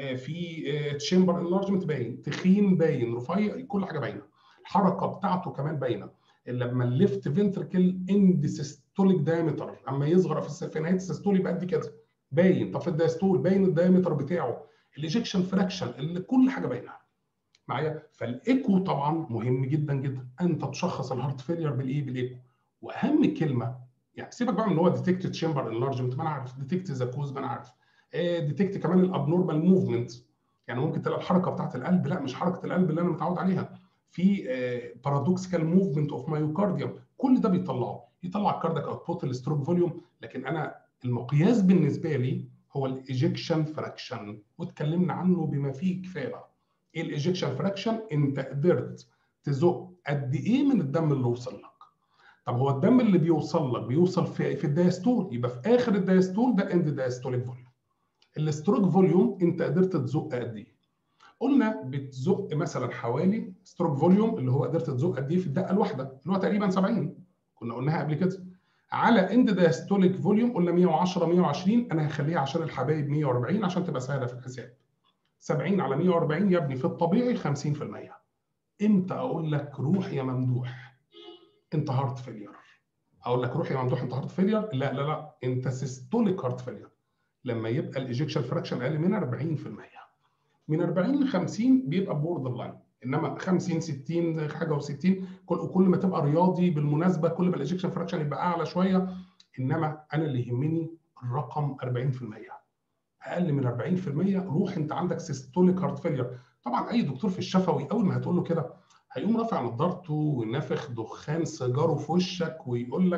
في تشامبر انلارجمنت باين تخين باين رفيع كل حاجه باينه الحركه بتاعته كمان باينه لما الليفت فنتركل اند سيستوليك دايمتر اما يصغر في, في نهايه السيستول يبقى قد كده باين طب في الدايستول باين الدايمتر بتاعه الايجكشن فراكشن اللي كل حاجه باينه معايا فالايكو طبعا مهم جدا جدا انت تشخص الهارت فيلير بالايه بالايكو واهم كلمه يعني سيبك بقى من ان هو ديتكت تشامبر انلارجمنت ما انا عارف ديتكت ذا كوز ما انا عارف ديتكت كمان الابنورمال موفمنت يعني ممكن تلاقي الحركه بتاعت القلب لا مش حركه القلب اللي انا متعود عليها في بارادوكسيكال موفمنت اوف مايوكارديوم كل ده بيطلعه يطلع الكاردياك اوتبوت الستروك فوليوم لكن انا المقياس بالنسبه لي هو الايجكشن فراكشن واتكلمنا عنه بما فيه كفايه بقى ايه الايجكشن فراكشن انت قدرت تزق قد ايه من الدم اللي وصل لك طب هو الدم اللي بيوصل لك بيوصل في في الدايستول يبقى في اخر الدايستول ده اند دايستوليك فوليوم الستروك فوليوم انت قدرت تزق قد ايه قلنا بتزق مثلا حوالي ستروك فوليوم اللي هو قدرت تزق قد ايه في الدقه الواحده اللي هو تقريبا 70 كنا قلناها قبل كده على اند دايستوليك فوليوم قلنا 110 120 انا هخليها عشان الحبايب 140 عشان تبقى سهله في الحساب 70 على 140 يا ابني في الطبيعي 50% امتى اقول لك روح يا ممدوح انت هارت فيلير اقول لك روح يا ممدوح انت هارت فيلير لا لا لا انت سيستوليك هارت فيلير لما يبقى الايجكشن فراكشن اقل من 40% من 40 ل 50 بيبقى بوردر لاين انما 50 60 حاجه و60 كل كل ما تبقى رياضي بالمناسبه كل ما الايجكشن فراكشن يبقى اعلى شويه انما انا اللي يهمني الرقم 40% اقل من 40% روح انت عندك سيستوليك هارت فيلير طبعا اي دكتور في الشفوي اول ما هتقول له كده هيقوم رافع نظارته ونافخ دخان سيجاره في وشك ويقول لك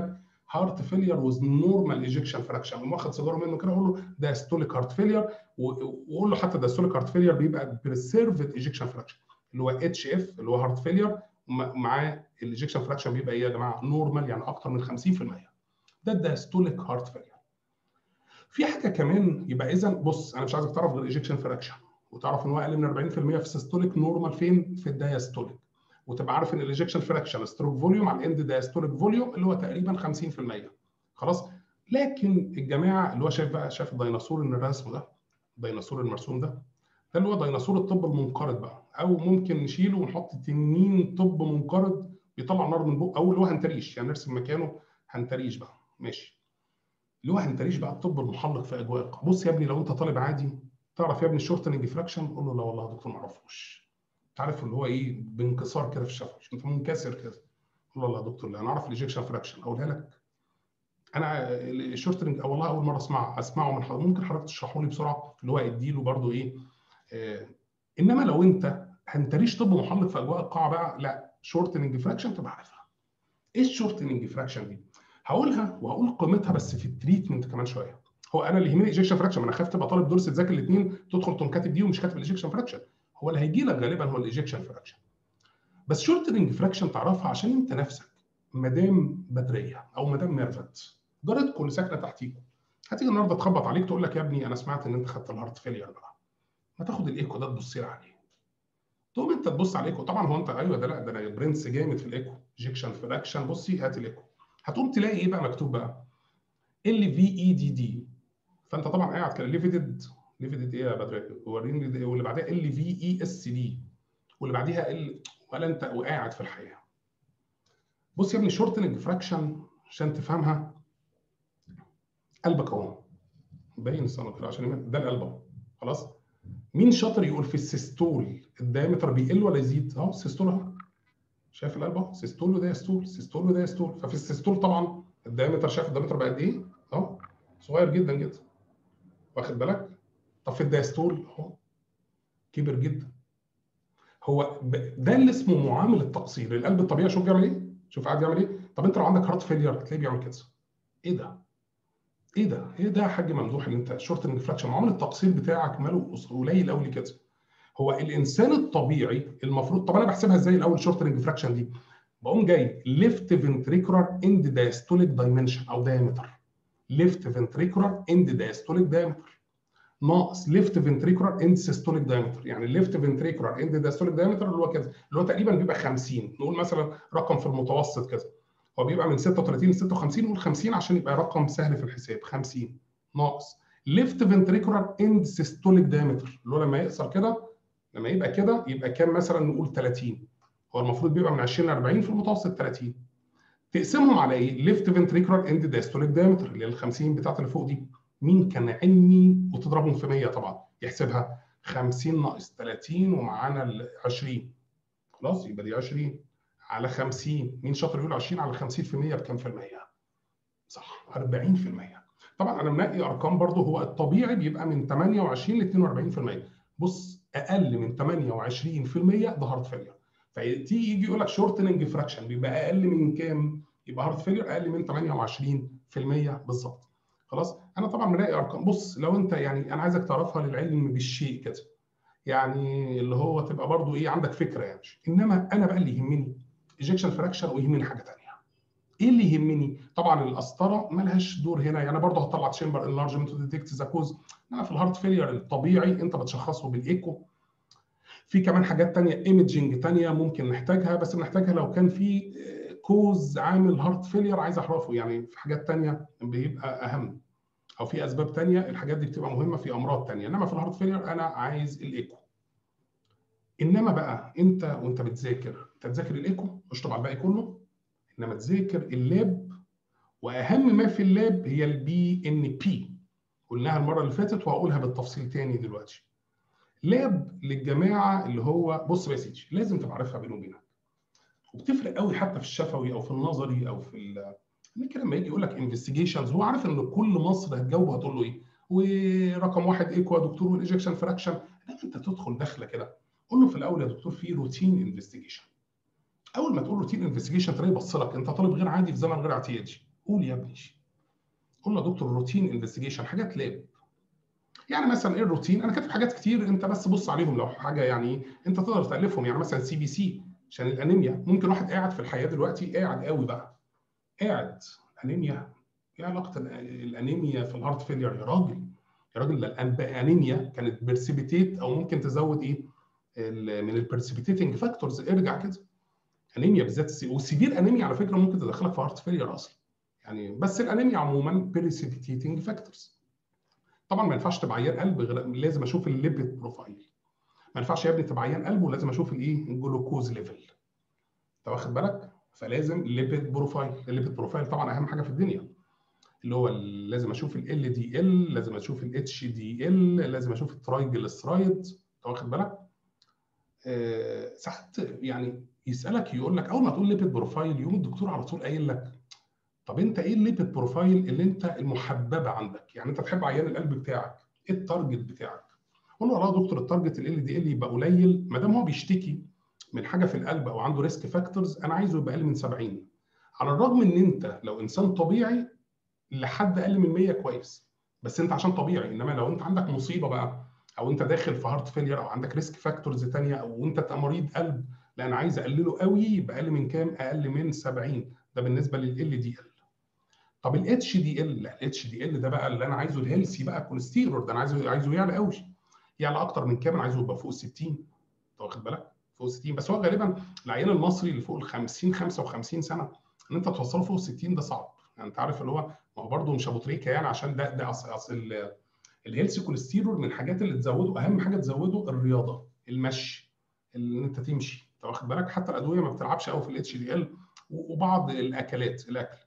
هارت فيلير وذ نورمال ايجكشن فراكشن قوم واخد سيجاره منه كده اقول له ده ستوليك هارت فيلير واقول له حتى ده ستوليك هارت فيلير بيبقى بريسيرفد ايجكشن فراكشن اللي هو اتش اف اللي هو هارت فيلير ومعاه الايجكشن فراكشن بيبقى ايه يا جماعه نورمال يعني اكتر من 50% ده ده ستوليك هارت فيلير في حاجه كمان يبقى اذا بص انا مش عايزك تعرف غير ايجكشن فراكشن وتعرف ان هو اقل من 40% في السيستوليك نورمال فين في الدايستوليك وتبقى عارف ان الايجكشن فراكشن ستروك فوليوم على الاند دايستوليك فوليوم اللي هو تقريبا 50% خلاص لكن الجماعه اللي هو شايف بقى شايف الديناصور اللي رسمه ده الديناصور المرسوم ده ده اللي هو ديناصور الطب المنقرض بقى او ممكن نشيله ونحط تنين طب منقرض بيطلع نار من بقه او اللي هو هنتريش يعني نرسم مكانه هنتريش بقى ماشي اللي هو هنتريش بقى الطب المحلق في اجواء القاع بص يا ابني لو انت طالب عادي تعرف يا ابني الشورتنج فراكشن قول له لا والله يا دكتور ما اعرفوش انت عارف اللي هو ايه بانكسار كده في الشفوي انت منكسر كده قول له لا يا دكتور لا انا اعرف الايجكشن فراكشن اقولها لك انا الشورتنج والله اول مره اسمع اسمعه من حضرتك ممكن حضرتك تشرحه لي بسرعه اللي هو اديله برده ايه آه انما لو انت هنتريش طب محلق في اجواء القاعه بقى لا شورتنج فراكشن تبقى عارفها ايه الشورتنج فراكشن دي هقولها وهقول قيمتها بس في التريتمنت كمان شويه هو انا اللي يهمني ايجكشن فراكشن انا خايف تبقى طالب دورس تذاكر الاثنين تدخل تقوم كاتب دي ومش كاتب الايجكشن فراكشن هو اللي هيجي لك غالبا هو الايجكشن فراكشن بس شورتنج فراكشن تعرفها عشان انت نفسك مدام بدريه او مدام ميرفت جارتكم اللي ساكنه تحتيكم هتيجي النهارده تخبط عليك تقول لك يا ابني انا سمعت ان انت خدت الهارت فيلير بقى ما تاخد الايكو ده تبص لي عليه تقوم انت تبص على الايكو طبعا هو انت ايوه ده لا ده انا برنس جامد في الايكو ايجكشن فراكشن بصي هات الايكو هتقوم تلاقي ايه بقى مكتوب بقى ال في اي دي دي فانت طبعا قاعد كده ليفيتد ليفيتد ايه يا بدر وريني واللي بعدها ال في اي اس دي واللي بعديها ال ولا انت وقاعد في الحياه بص يا ابني شورتنج فراكشن عشان تفهمها قلبك اهو باين الصنع كده عشان ده القلب اهو خلاص مين شاطر يقول في السيستول الدايمتر بيقل ولا يزيد اهو السيستول اهو شايف القلب اهو سيستول ودايستول سيستول ودايستول ففي السيستول طبعا الدايمتر شايف الدايمتر بقى قد ايه اهو صغير جدا جدا واخد بالك طب في الدايستول اهو كبر جدا هو ده اللي اسمه معامل التقصير القلب الطبيعي شوف بيعمل ايه شوف قاعد بيعمل ايه طب انت لو عندك هارت فيلير تلاقيه بيعمل كده ايه ده ايه ده ايه ده يا حاج ممدوح اللي انت شورتنج فراكشن معامل التقصير بتاعك ماله قليل قوي كده هو الانسان الطبيعي المفروض طب انا بحسبها ازاي الاول شورتنج فراكشن دي بقوم جاي ليفت فنتريكولار اند دايستوليك دايمنشن او دايمتر ليفت فنتريكولار اند دايستوليك دايمتر ناقص ليفت فنتريكولار اند سيستوليك دايمتر يعني الليفت فنتريكولار اند دايستوليك دايمتر اللي هو كده اللي هو تقريبا بيبقى 50 نقول مثلا رقم في المتوسط كده هو بيبقى من 36 ل 56 نقول 50 عشان يبقى رقم سهل في الحساب 50 ناقص ليفت فنتريكولار اند سيستوليك دايمتر اللي هو لما يقصر كده لما يبقى كده يبقى كام مثلا نقول 30 هو المفروض بيبقى من 20 ل 40 في المتوسط 30 تقسمهم على ايه؟ ليفت فنتريكولار اند دايستوليك دايمتر اللي هي ال 50 بتاعت اللي فوق دي مين كان علمي وتضربهم في 100 طبعا يحسبها 50 ناقص 30 ومعانا ال 20 خلاص يبقى دي 20 على 50 مين شاطر يقول 20 على 50 في 100 بكام في المية؟ صح 40% طبعا انا منقي ارقام برضو هو الطبيعي بيبقى من 28 ل 42% بص اقل من 28% ده هارت فيلير فيجي يجي يقول لك شورتنج فراكشن بيبقى اقل من كام؟ يبقى هارت فيلير اقل من 28% بالظبط خلاص انا طبعا منقي ارقام بص لو انت يعني انا عايزك تعرفها للعلم بالشيء كده يعني اللي هو تبقى برضو ايه عندك فكره يعني انما انا بقى اللي يهمني ايجكشن فراكشن ويهمني حاجه ثانيه ايه اللي يهمني طبعا القسطره مالهاش دور هنا يعني برضه هطلع تشامبر انلارجمنت ديتكت ذا كوز انما في الهارت فيلير الطبيعي انت بتشخصه بالايكو في كمان حاجات ثانيه ايمجنج ثانيه ممكن نحتاجها بس بنحتاجها لو كان في كوز عامل هارت فيلير عايز اعرفه يعني في حاجات ثانيه بيبقى اهم او في اسباب ثانيه الحاجات دي بتبقى مهمه في امراض ثانيه انما في الهارت فيلير انا عايز الايكو انما بقى انت وانت بتذاكر انت تذاكر الايكو اشطب على الباقي كله انما تذاكر اللاب واهم ما في اللاب هي البي ان بي قلناها المره اللي فاتت وهقولها بالتفصيل تاني دلوقتي لاب للجماعه اللي هو بص يا سيدي لازم تبقى عارفها بيني وبينك وبتفرق قوي حتى في الشفوي او في النظري او في ال كده لما يجي يقول لك انفستيجيشنز هو عارف ان كل مصر هتجاوب هتقول له ايه ورقم واحد ايكو يا دكتور والايجكشن فراكشن انما انت تدخل داخله كده قول له في الاول يا دكتور في روتين انفستيجيشن اول ما تقول روتين انفستيجيشن تلاقيه بص لك انت طالب غير عادي في زمن غير اعتيادي قول يا ابني قول له يا دكتور روتين انفستيجيشن حاجات لاب يعني مثلا ايه الروتين انا كاتب حاجات كتير انت بس بص عليهم لو حاجه يعني انت تقدر تالفهم يعني مثلا سي بي سي عشان الانيميا ممكن واحد قاعد في الحياه دلوقتي قاعد قوي بقى قاعد انيميا ايه علاقه الانيميا في الهارت فيلير يا راجل يا راجل الانيميا كانت بيرسيبيتيت او ممكن تزود ايه من البرسيبيتيتنج فاكتورز ارجع كده انيميا بالذات والسيفير انيميا على فكره ممكن تدخلك في هارت فيلير اصلا يعني بس الانيميا عموما بريسيبيتيتنج فاكتورز طبعا ما ينفعش تبقى عيان قلب غير لازم اشوف الليبيد بروفايل ما ينفعش يا ابني تبقى عيان قلب ولازم اشوف الايه الجلوكوز ليفل انت واخد بالك فلازم الليبيد بروفايل الليبيد بروفايل طبعا اهم حاجه في الدنيا اللي هو لازم اشوف ال دي ال لازم اشوف الاتش دي ال لازم اشوف الترايجلسرايد انت واخد بالك أه ساعات يعني يسالك يقول لك اول ما تقول ليبيد بروفايل يقوم الدكتور على طول قايل لك طب انت ايه الليبيد بروفايل اللي انت المحببه عندك يعني انت تحب عيان القلب بتاعك ايه التارجت بتاعك قول له والله يا دكتور التارجت ال دي ال يبقى قليل ما دام هو بيشتكي من حاجه في القلب او عنده ريسك فاكتورز انا عايزه يبقى اقل من 70 على الرغم ان انت لو انسان طبيعي لحد اقل من 100 كويس بس انت عشان طبيعي انما لو انت عندك مصيبه بقى او انت داخل في هارت فيلير او عندك ريسك فاكتورز ثانيه او انت مريض قلب لا انا عايز اقلله قوي يبقى اقل من كام؟ اقل من 70 ده بالنسبه لل دي ال طب الاتش دي ال لا الاتش دي ال ده بقى اللي انا عايزه الهيلسي بقى كوليسترول ده انا عايزه عايزه يعلى قوي يعلى اكتر من كام انا عايزه يبقى فوق ال 60 انت واخد بالك؟ فوق 60 بس هو غالبا العيان المصري اللي فوق ال 50 55 سنه ان انت توصله فوق 60 ده صعب يعني انت عارف اللي هو ما هو برده مش ابو تريكه يعني عشان ده ده اصل اصل الهيلث كوليسترول من الحاجات اللي تزوده اهم حاجه تزوده الرياضه المشي ان انت تمشي انت واخد بالك حتى الادويه ما بتلعبش قوي في الاتش دي ال وبعض الاكلات الاكل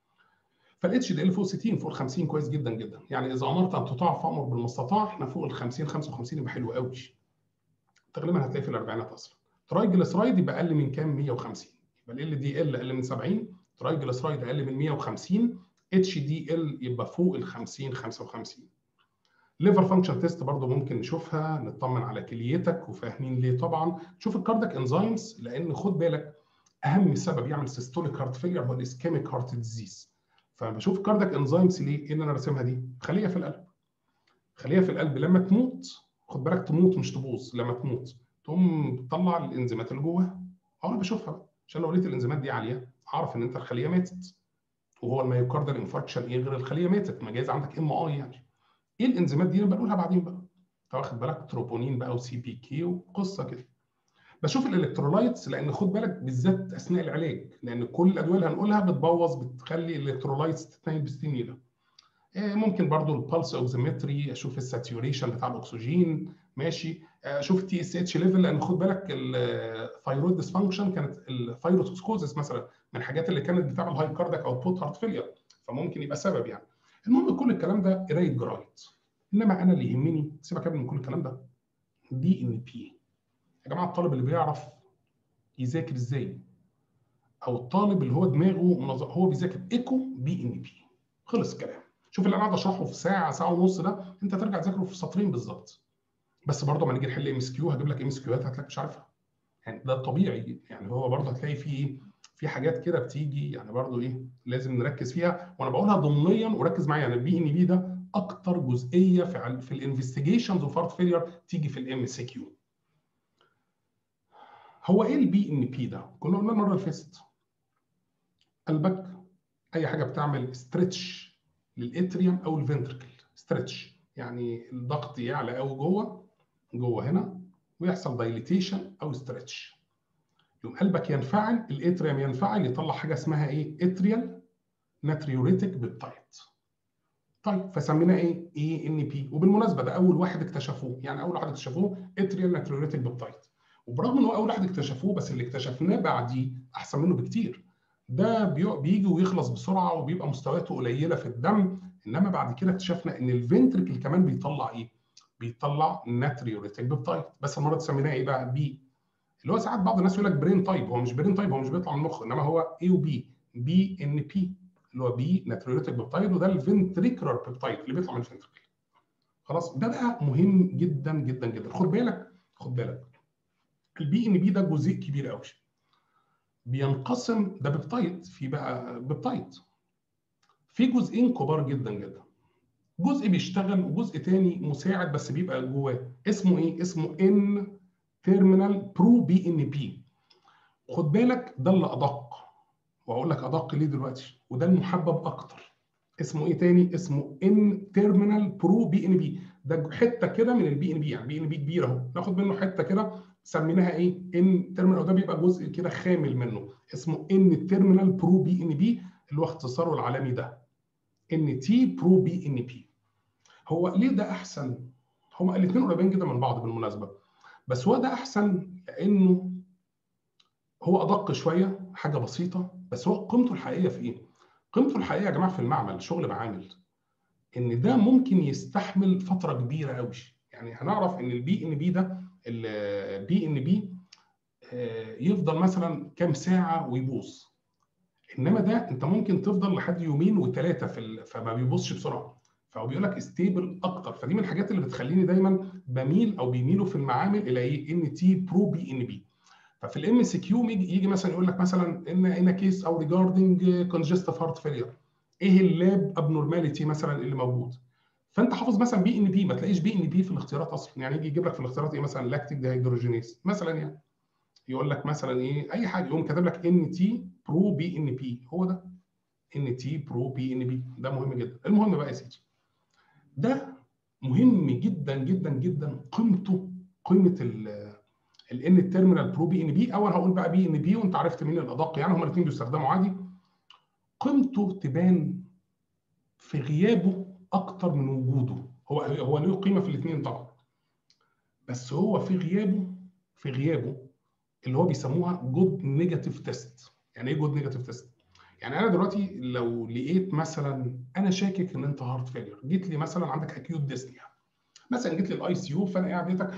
فالاتش دي ال فوق 60 فوق ال 50 كويس جدا جدا يعني اذا امرت ان تطاع فامر بالمستطاع احنا فوق ال 50 55 يبقى حلو قوي تقريبا هتلاقي في الاربعينات اصلا ترايجلسرايد يبقى اقل من كام 150 يبقى ال دي ال اقل من 70 ترايجلسرايد اقل من 150 اتش دي ال يبقى فوق ال 50 55 ليفر فانكشن تيست برضه ممكن نشوفها نطمن على كليتك وفاهمين ليه طبعا نشوف الكاردك انزيمز لان خد بالك اهم سبب يعمل سيستوليك هارت فيلير هو الاسكيميك هارت ديزيز فبشوف الكاردك انزيمز ليه ايه اللي انا راسمها دي خليه في القلب خليه في القلب لما تموت خد بالك تموت مش تبوظ لما تموت تقوم تطلع الانزيمات اللي جواها اه انا بشوفها بقى عشان لو لقيت الانزيمات دي عاليه اعرف ان انت الخليه ماتت وهو الميوكاردال انفاركشن ايه غير الخليه ماتت ما جايز عندك ام اي يعني ايه الانزيمات دي انا بنقولها بعدين بقى انت واخد بالك تروبونين بقى وسي بي كي وقصه كده بشوف الالكترولايتس لان خد بالك بالذات اثناء العلاج لان كل الادويه اللي هنقولها بتبوظ بتخلي الالكترولايتس تتنقل بستينيلا ممكن برضو البلس اوكسيمتري اشوف الساتيوريشن بتاع الاكسجين ماشي اشوف التي اس اتش ليفل لان خد بالك الثايرويد ديسفانكشن كانت الثايروتوكسكوزس مثلا من الحاجات اللي كانت بتعمل هاي كاردك او بوت هارت فيلير فممكن يبقى سبب يعني المهم كل الكلام ده قرايه جرايد انما انا اللي يهمني سيبك من كل الكلام ده دي ان بي يا جماعه الطالب اللي بيعرف يذاكر ازاي او الطالب اللي هو دماغه منظم هو بيذاكر ايكو بي ان بي خلص الكلام شوف اللي انا قاعد اشرحه في ساعه ساعه ونص ده انت ترجع تذاكره في سطرين بالظبط بس برضه ما نيجي نحل ام اس كيو هجيب لك ام اس كيوهات هتلاقيك مش عارفها يعني ده طبيعي يعني هو برضه هتلاقي فيه ايه في حاجات كده بتيجي يعني برضه ايه لازم نركز فيها وانا بقولها ضمنيا وركز معايا يعني البي ان بي ده اكتر جزئيه في في الانفستيجيشنز اوف هارت فيلير تيجي في الام سي كيو هو ايه البي ان بي ده؟ كنا قلنا المره اللي فاتت قلبك اي حاجه بتعمل ستريتش للاتريوم او الفنتركل ستريتش يعني الضغط يعلى قوي جوه جوه هنا ويحصل دايليتيشن او ستريتش يقوم قلبك ينفعل الاتريوم ينفعل يطلع حاجه اسمها ايه اتريال ناتريوريتك بيبتايد طيب فسميناه ايه اي ان بي وبالمناسبه ده اول واحد اكتشفوه يعني اول واحد اكتشفوه اتريال ناتريوريتك بيبتايد وبرغم ان هو اول واحد اكتشفوه بس اللي اكتشفناه بعديه احسن منه بكتير ده بيجي ويخلص بسرعه وبيبقى مستوياته قليله في الدم انما بعد كده اكتشفنا ان الفنتركل كمان بيطلع ايه؟ بيطلع ناتريوريتك بيبتايد بس المره دي سميناها ايه بقى؟ بي اللي هو ساعات بعض الناس يقول لك برين تايب هو مش برين تايب هو مش بيطلع من المخ انما هو اي وبي بي ان بي اللي هو بي ناتريوريتك بيبتايد وده الفنتريكولار بيبتايد اللي بيطلع من الفنتركل خلاص ده بقى مهم جدا جدا جدا خد بالك خد بالك البي ان بي ده جزء كبير قوي بينقسم ده بيبتايد في بقى بيبتايد في جزئين كبار جدا جدا جزء بيشتغل وجزء تاني مساعد بس بيبقى جواه اسمه ايه اسمه ان تيرمينال برو بي ان بي خد بالك ده اللي ادق وهقول لك ادق ليه دلوقتي وده المحبب اكتر اسمه ايه تاني اسمه ان تيرمينال برو بي ان بي ده حته كده من البي ان بي يعني بي ان بي كبير اهو ناخد منه حته كده سميناها ايه ان تيرمينال ده بيبقى جزء كده خامل منه اسمه ان تيرمينال برو بي ان بي اللي هو اختصاره العالمي ده ان تي برو بي ان بي هو ليه ده احسن هما الاثنين قريبين جدا من بعض بالمناسبه بس هو ده احسن لانه هو ادق شويه حاجه بسيطه بس هو قيمته الحقيقيه في ايه قيمته الحقيقيه يا جماعه في المعمل شغل معامل ان ده ممكن يستحمل فتره كبيره قوي يعني هنعرف ان البي ان بي ده البي ان بي يفضل مثلا كام ساعه ويبوظ انما ده انت ممكن تفضل لحد يومين وثلاثه في ال... فما بيبوظش بسرعه فهو بيقول لك ستيبل اكتر فدي من الحاجات اللي بتخليني دايما بميل او بيميلوا في المعامل الى ايه ان تي برو بي ان بي ففي الام سي كيو يجي يجي مثلا يقول لك مثلا ان ان كيس او ريجاردنج كونجستيف هارت فيلير ايه اللاب ابنورماليتي مثلا اللي موجود فانت حافظ مثلا بي ان بي ما تلاقيش بي ان بي في الاختيارات اصلا يعني يجي يجيب لك في الاختيارات ايه مثلا لاكتيك ديهيدروجينيز مثلا يعني يقول لك مثلا ايه اي حاجه يقوم كاتب لك ان تي برو بي ان بي هو ده ان تي برو بي ان بي ده مهم جدا المهم بقى يا سيدي ده مهم جدا جدا جدا قيمته قيمه الان التيرمينال برو بي ان بي او انا هقول بقى بي ان بي وانت عرفت مين الادق يعني هما الاثنين بيستخدموا عادي قيمته تبان في غيابه اكتر من وجوده هو هو له قيمه في الاثنين طبعا بس هو في غيابه في غيابه اللي هو بيسموها جود نيجاتيف تيست يعني ايه جود نيجاتيف تيست يعني انا دلوقتي لو لقيت مثلا انا شاكك ان انت هارت فيلير جيت لي مثلا عندك اكيوت ديسنيا مثلا جيت لي الاي سي يو فانا قاعد لقيتك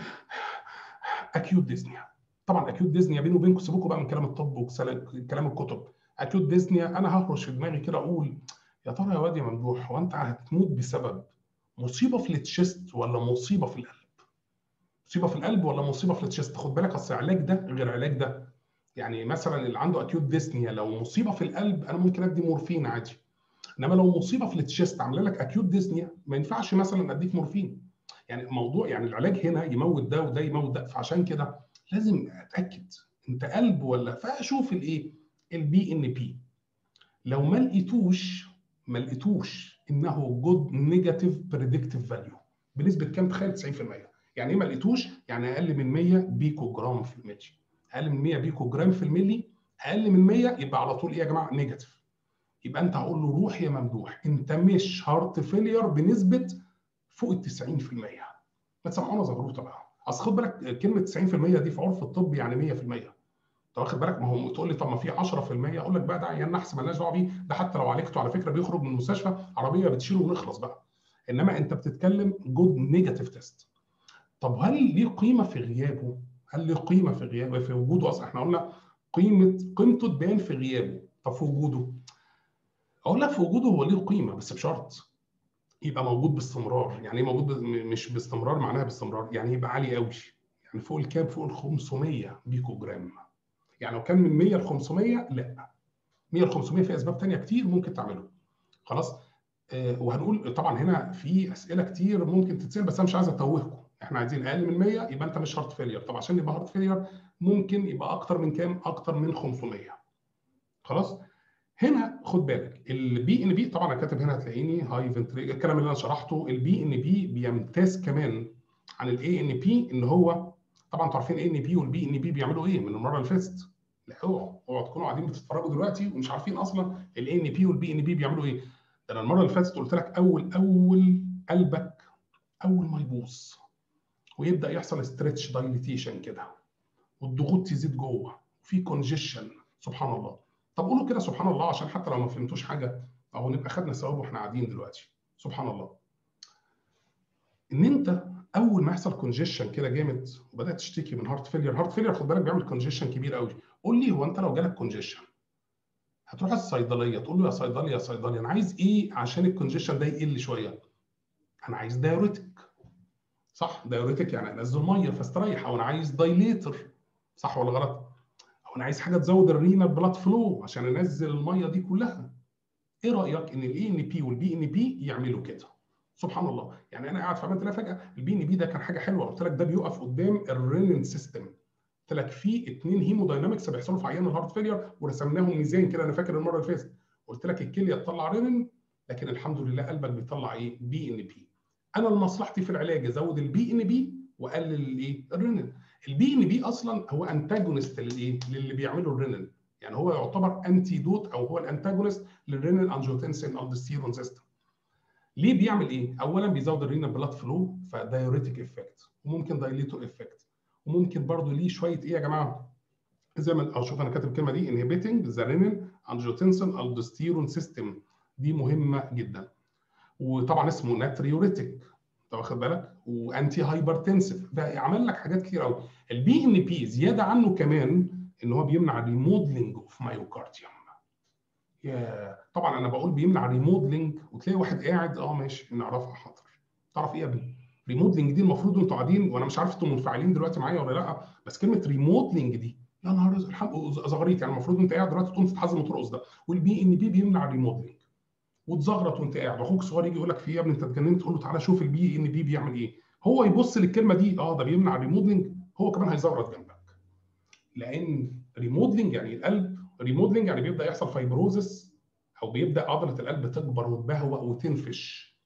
اكيوت ديزنيا طبعا اكيوت ديزنيا بيني وبينكم سيبوكم بقى من كلام الطب وكلام الكتب اكيوت ديزنيا انا ههرش في دماغي كده اقول يا ترى يا واد يا ممدوح هو انت هتموت بسبب مصيبه في التشيست ولا مصيبه في القلب؟ مصيبه في القلب ولا مصيبه في التشيست؟ خد بالك اصل العلاج ده غير علاج ده يعني مثلا اللي عنده اكيوت ديزنيا لو مصيبه في القلب انا ممكن ادي مورفين عادي انما لو مصيبه في التشيست عامله لك اكيوت ديزنيا ما ينفعش مثلا اديك مورفين يعني الموضوع يعني العلاج هنا يموت ده وده يموت ده فعشان كده لازم اتاكد انت قلب ولا فاشوف الايه البي ان بي لو ما لقيتوش ما لقيتوش انه جود نيجاتيف بريدكتيف فاليو بنسبه كام تخيل 90% يعني ايه ما لقيتوش يعني اقل من 100 بيكو جرام في الملي اقل من 100 بيكو جرام في الملي اقل من 100 يبقى على طول ايه يا جماعه نيجاتيف يبقى انت هقول له روح يا ممدوح انت مش هارت فيلير بنسبه فوق ال 90% ما تسمعونا زغروطه بقى اصل خد بالك كلمه 90% دي في عرف الطب يعني 100% انت واخد بالك ما هو تقول لي طب ما في 10% اقول لك بقى ده عيان نحس مالناش دعوه بيه ده حتى لو عالجته على فكره بيخرج من المستشفى عربيه بتشيله ونخلص بقى انما انت بتتكلم جود نيجاتيف تيست طب هل ليه قيمه في غيابه؟ هل ليه قيمه في غيابه في وجوده اصلا احنا قلنا قيمه قيمته تبان في غيابه طب في وجوده اقول لك في وجوده هو ليه قيمه بس بشرط يبقى موجود باستمرار يعني ايه موجود ب... مش باستمرار معناها باستمرار يعني يبقى عالي قوي يعني فوق الكام فوق ال 500 بيكو جرام يعني لو كان من 100 ل 500 لا 100 ل 500 في اسباب ثانيه كتير ممكن تعمله خلاص آه وهنقول طبعا هنا في اسئله كتير ممكن تتسال بس انا مش عايز اتوهكم احنا عايزين اقل من 100 يبقى انت مش هارت فيلير طب عشان يبقى هارت فيلير ممكن يبقى اكتر من كام اكتر من 500 خلاص هنا خد بالك البي ان بي طبعا انا كاتب هنا هتلاقيني هاي فنتري الكلام اللي انا شرحته البي ان بي بيمتاز كمان عن الاي ان بي ان هو طبعا انتوا عارفين الاي ان بي والبي ان بي بيعملوا ايه من المره اللي فاتت لا اوعوا اوعوا تكونوا قاعدين بتتفرجوا دلوقتي ومش عارفين اصلا الاي ان بي والبي ان بي بيعملوا ايه ده انا المره اللي فاتت قلت لك اول اول قلبك اول ما يبوظ ويبدا يحصل ستريتش دايليتيشن كده والضغوط تزيد جوه في كونجيشن سبحان الله طب قولوا كده سبحان الله عشان حتى لو ما فهمتوش حاجه او نبقى خدنا ثواب واحنا قاعدين دلوقتي سبحان الله ان انت اول ما يحصل كونجيشن كده جامد وبدات تشتكي من هارت فيلير هارت فيلير خد بالك بيعمل كونجيشن كبير قوي قول لي هو انت لو جالك كونجيشن هتروح الصيدليه تقول له يا صيدلي يا صيدلي انا عايز ايه عشان الكونجيشن ده يقل شويه انا عايز دايوريتك صح دايوريتك يعني انزل ميه فاستريح او انا عايز دايليتر صح ولا غلط او انا عايز حاجه تزود الرينال بلاد فلو عشان انزل الميه دي كلها ايه رايك ان الاي ان بي والبي ان بي يعملوا كده سبحان الله يعني انا قاعد في امان الله فجاه البي ان بي ده كان حاجه حلوه قلت لك ده بيقف قدام الرينين سيستم قلت لك في اثنين هيموداينامكس بيحصلوا في عيان الهارت فيلير ورسمناهم ميزان كده انا فاكر المره اللي فاتت قلت لك الكليه تطلع رينين لكن الحمد لله قلبك بيطلع ايه بي ان بي انا لمصلحتي في العلاج ازود البي ان بي واقلل الايه الرينين البي ان بي اصلا هو انتاجونست للايه للي بيعملوا الرينين يعني هو يعتبر انتي دوت او هو الانتاجونست للرينين انجيوتنسين الدستيرون سيستم ليه بيعمل ايه اولا بيزود الرينال بلاد فلو فدايوريتك افكت وممكن دايليتو افكت وممكن برضو ليه شويه ايه يا جماعه زي ما اشوف انا كاتب الكلمه دي انهبيتنج ذا رينين انجيوتنسين الدستيرون سيستم دي مهمه جدا وطبعا اسمه ناتريوريتك انت واخد بالك وانتي هايبرتنسيف ده عمل لك حاجات كتير قوي البي ان بي زياده عنه كمان ان هو بيمنع ريموديلنج اوف مايوكارديوم يا طبعا انا بقول بيمنع ريموديلنج وتلاقي واحد قاعد اه ماشي نعرفها حاضر تعرف ايه يا ابني ريموديلنج دي المفروض انتوا قاعدين وانا مش عارف انتوا منفعلين دلوقتي معايا ولا لا بس كلمه ريموديلنج دي يا نهار زغريت يعني المفروض انت قاعد دلوقتي تقوم تتحزم وترقص ده والبي ان بي بيمنع الريموديلنج وتزغرط وانت قاعد اخوك صغير يجي يقول لك في ايه يا ابني انت اتجننت تقول له تعالى شوف البي ان بي بيعمل ايه هو يبص للكلمه دي اه ده بيمنع الريموديلنج هو كمان هيزغرط جنبك لان ريموديلنج يعني القلب ريموديلنج يعني بيبدا يحصل فايبروزس او بيبدا عضله القلب تكبر وتبهوأ وتنفش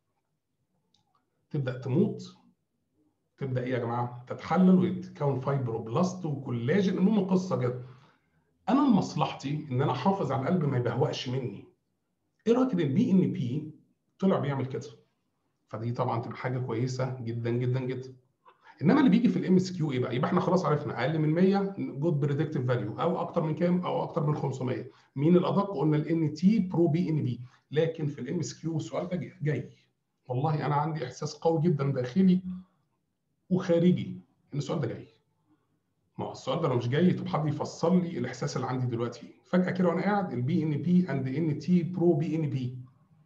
تبدا تموت تبدا ايه يا جماعه تتحلل ويتكون فايبروبلاست وكولاجين المهم قصه كده انا لمصلحتي ان انا احافظ على القلب ما يبهوأش مني ايه رايك ان البي ان بي طلع بيعمل كده فدي طبعا تبقى حاجه كويسه جدا جدا جدا انما اللي بيجي في الام اس كيو ايه بقى يبقى احنا خلاص عرفنا اقل من 100 جود بريدكتيف فاليو او اكتر من كام او اكتر من 500 مين الادق قلنا الان تي برو بي ان بي لكن في الام اس كيو السؤال ده جاي والله انا عندي احساس قوي جدا داخلي وخارجي ان السؤال ده جاي ما هو السؤال ده لو مش جاي طب حد يفسر لي الاحساس اللي عندي دلوقتي فجاه كده وانا قاعد البي ان بي اند ان تي برو بي ان بي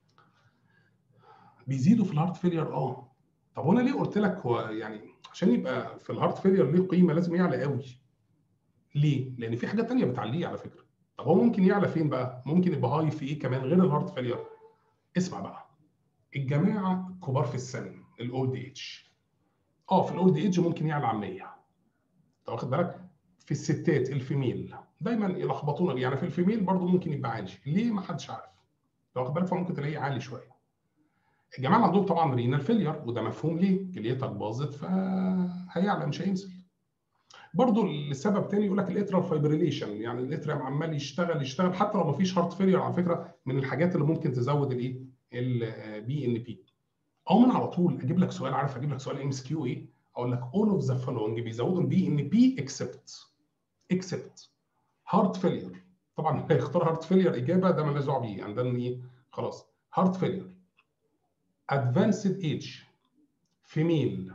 بيزيدوا في الهارت فيلير اه طب وانا ليه قلت لك هو يعني عشان يبقى في الهارت فيلير ليه قيمه لازم يعلى قوي ليه لان في حاجات تانية بتعليه على فكره طب هو ممكن يعلى فين بقى ممكن يبقى هاي في ايه كمان غير الهارت فيلير اسمع بقى الجماعه كبار في السن الاولد ايج اه في الاولد ايج ممكن يعلى عن 100 انت واخد بالك في الستات الفيميل دايما يلخبطونا يعني في الفيميل برضو ممكن يبقى عالي ليه ما حدش عارف لو واخد بالك فممكن تلاقيه عالي شويه الجماعه اللي عندهم طبعا رينال فيلير وده مفهوم ليه كليتك باظت فهيعلى مش هينزل برضه لسبب تاني يقول لك الاترال فايبريليشن يعني الاتريم عمال يشتغل يشتغل حتى لو ما فيش هارت فيلير على فكره من الحاجات اللي ممكن تزود الايه البي ان بي او من على طول اجيب لك سؤال عارف اجيب لك سؤال ام اس كيو ايه اقول لك all of the following بيزودوا البي ان بي except except heart failure طبعا اللي هيختار هارت فيلير اجابه ده مالناش دعوه بيه يعني ده ايه خلاص هارت فيلير advanced age female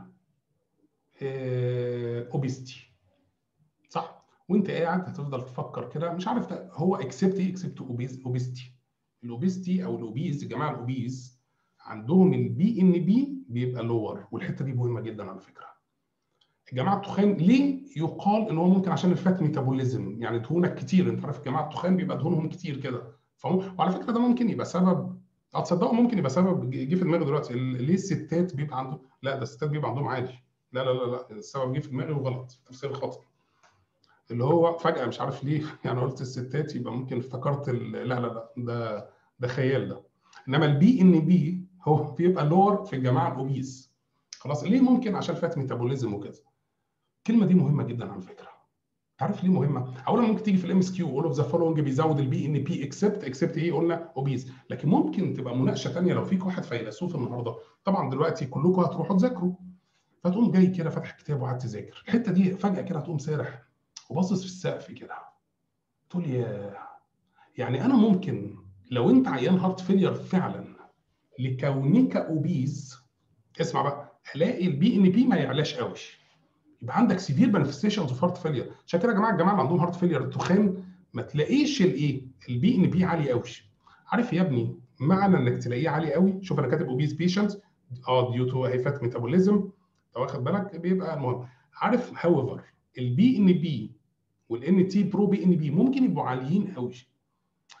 اوبيستي صح وانت قاعد هتفضل تفكر كده مش عارف ده هو اكسبت ايه اكسبت اوبيستي الاوبيستي او الاوبيز يا جماعه الاوبيز عندهم البي ان بي بيبقى لور والحته دي مهمه جدا على فكره الجماعه التخان ليه يقال ان هو ممكن عشان الفات ميتابوليزم يعني دهونك كتير انت عارف الجماعه التخان بيبقى دهونهم كتير كده فهم وعلى فكره ده ممكن يبقى سبب هتصدقوا ممكن يبقى سبب جه في دماغي دلوقتي ليه الستات بيبقى عندهم لا ده الستات بيبقى عندهم عادي لا لا لا لا السبب جه في دماغي وغلط تفسير خاطئ اللي هو فجاه مش عارف ليه يعني قلت الستات يبقى ممكن افتكرت لا لا لا ده ده خيال ده انما البي ان بي هو بيبقى لور في الجماعه الاوبيز خلاص ليه ممكن عشان فات ميتابوليزم وكده الكلمه دي مهمه جدا على فكره عارف ليه مهمه؟ اولا ممكن تيجي في الام اس كيو اول اوف ذا فولوينج بيزود البي ان بي اكسبت اكسبت ايه قلنا اوبيز لكن ممكن تبقى مناقشه ثانيه لو فيك واحد فيلسوف النهارده طبعا دلوقتي كلكم هتروحوا تذاكروا فتقوم جاي كده فاتح كتاب وقاعد تذاكر الحته دي فجاه كده هتقوم سارح وباصص في السقف كده تقول يا يعني انا ممكن لو انت عيان هارت فيلير فعلا لكونك اوبيز اسمع بقى الاقي البي ان بي ما يعلاش قوي يبقى عندك سيفير مانيفستيشنز اوف هارت فيلير عشان كده يا جماعه الجماعه اللي عندهم هارت فيلير التخان ما تلاقيش الايه البي ان بي عالي قوي عارف يا ابني معنى انك تلاقيه عالي قوي شوف انا كاتب اوبيز بيشنت اه ديو تو هيفات ميتابوليزم انت واخد بالك بيبقى المهم عارف هاويفر البي ان بي والان تي برو بي ان بي ممكن يبقوا عاليين قوي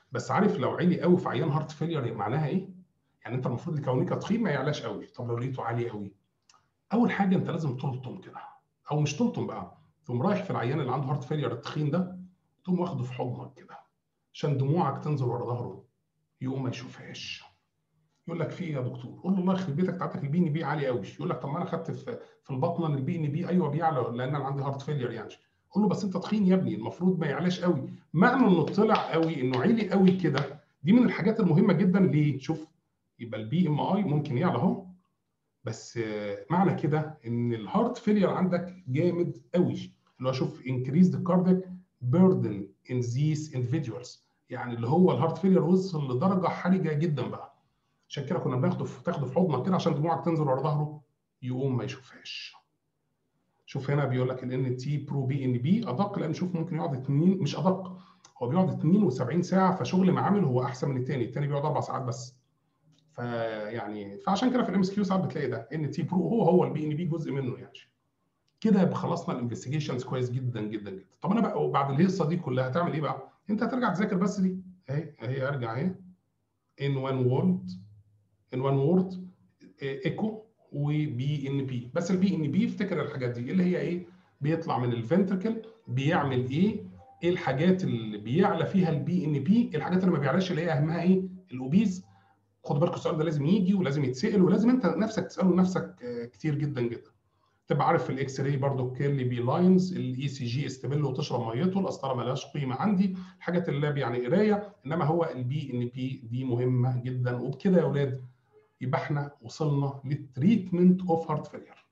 بس عارف لو عالي قوي في عيان هارت فيلير معناها ايه؟ يعني انت المفروض الكونيكا تخين ما يعلاش قوي طب لو لقيته عالي قوي اول حاجه انت لازم تلطم كده او مش تلطم بقى تقوم رايح في العيان اللي عنده هارت فيلير التخين ده تقوم واخده في حضنك كده عشان دموعك تنزل ورا ظهره يقوم ما يشوفهاش يقول لك في ايه يا دكتور؟ قول له الله يخرب بيتك بتاعتك البي ان بي عالي قوي يقول لك طب ما انا خدت في في البطنه ان البي ان بي ايوه بيعلى لان انا عندي هارت فيلير يعني قول له بس انت تخين يا ابني المفروض ما يعلاش قوي معنى انه طلع قوي انه عالي قوي كده دي من الحاجات المهمه جدا ليه؟ شوف يبقى البي ام اي ممكن يعلى اهو بس معنى كده ان الهارت فيلير عندك جامد قوي اللي هو شوف increased cardiac burden in these individuals يعني اللي هو الهارت فيلير وصل لدرجه حرجه جدا بقى عشان كده كنا بناخده في تاخده في حضنك كده عشان دموعك تنزل ورا ظهره يقوم ما يشوفهاش شوف هنا بيقول لك الان تي برو بي ان بي ادق لان شوف ممكن يقعد اثنين مش ادق هو بيقعد 72 ساعه فشغل معامل هو احسن من الثاني الثاني بيقعد اربع ساعات بس فيعني فعشان كده في الام اس كيو ساعات بتلاقي ده ان تي برو هو هو البي ان بي جزء منه يعني كده يبقى خلصنا الانفستيجيشنز كويس جدا جدا جدا طب انا بقى بعد الهيصه دي كلها هتعمل ايه بقى؟ انت هترجع تذاكر بس دي اهي اهي ارجع اهي ان وان وورد ان وان وورد ايكو وبي ان بي بس البي ان بي افتكر الحاجات دي اللي هي ايه؟ بيطلع من الفنتركل بيعمل ايه؟ ايه الحاجات اللي بيعلى فيها البي ان بي؟ الحاجات اللي ما بيعلاش اللي هي اهمها ايه؟ الاوبيز خدوا بالكم السؤال ده لازم يجي ولازم يتسال ولازم انت نفسك تساله لنفسك كتير جدا جدا. تبقى عارف في الاكس راي برضه كيرلي بي لاينز الاي سي جي استبل وتشرب ميته القسطره مالهاش قيمه عندي الحاجات اللي لاب يعني قرايه انما هو البي ان بي دي مهمه جدا وبكده يا اولاد يبقى احنا وصلنا للتريتمنت اوف هارت فيلير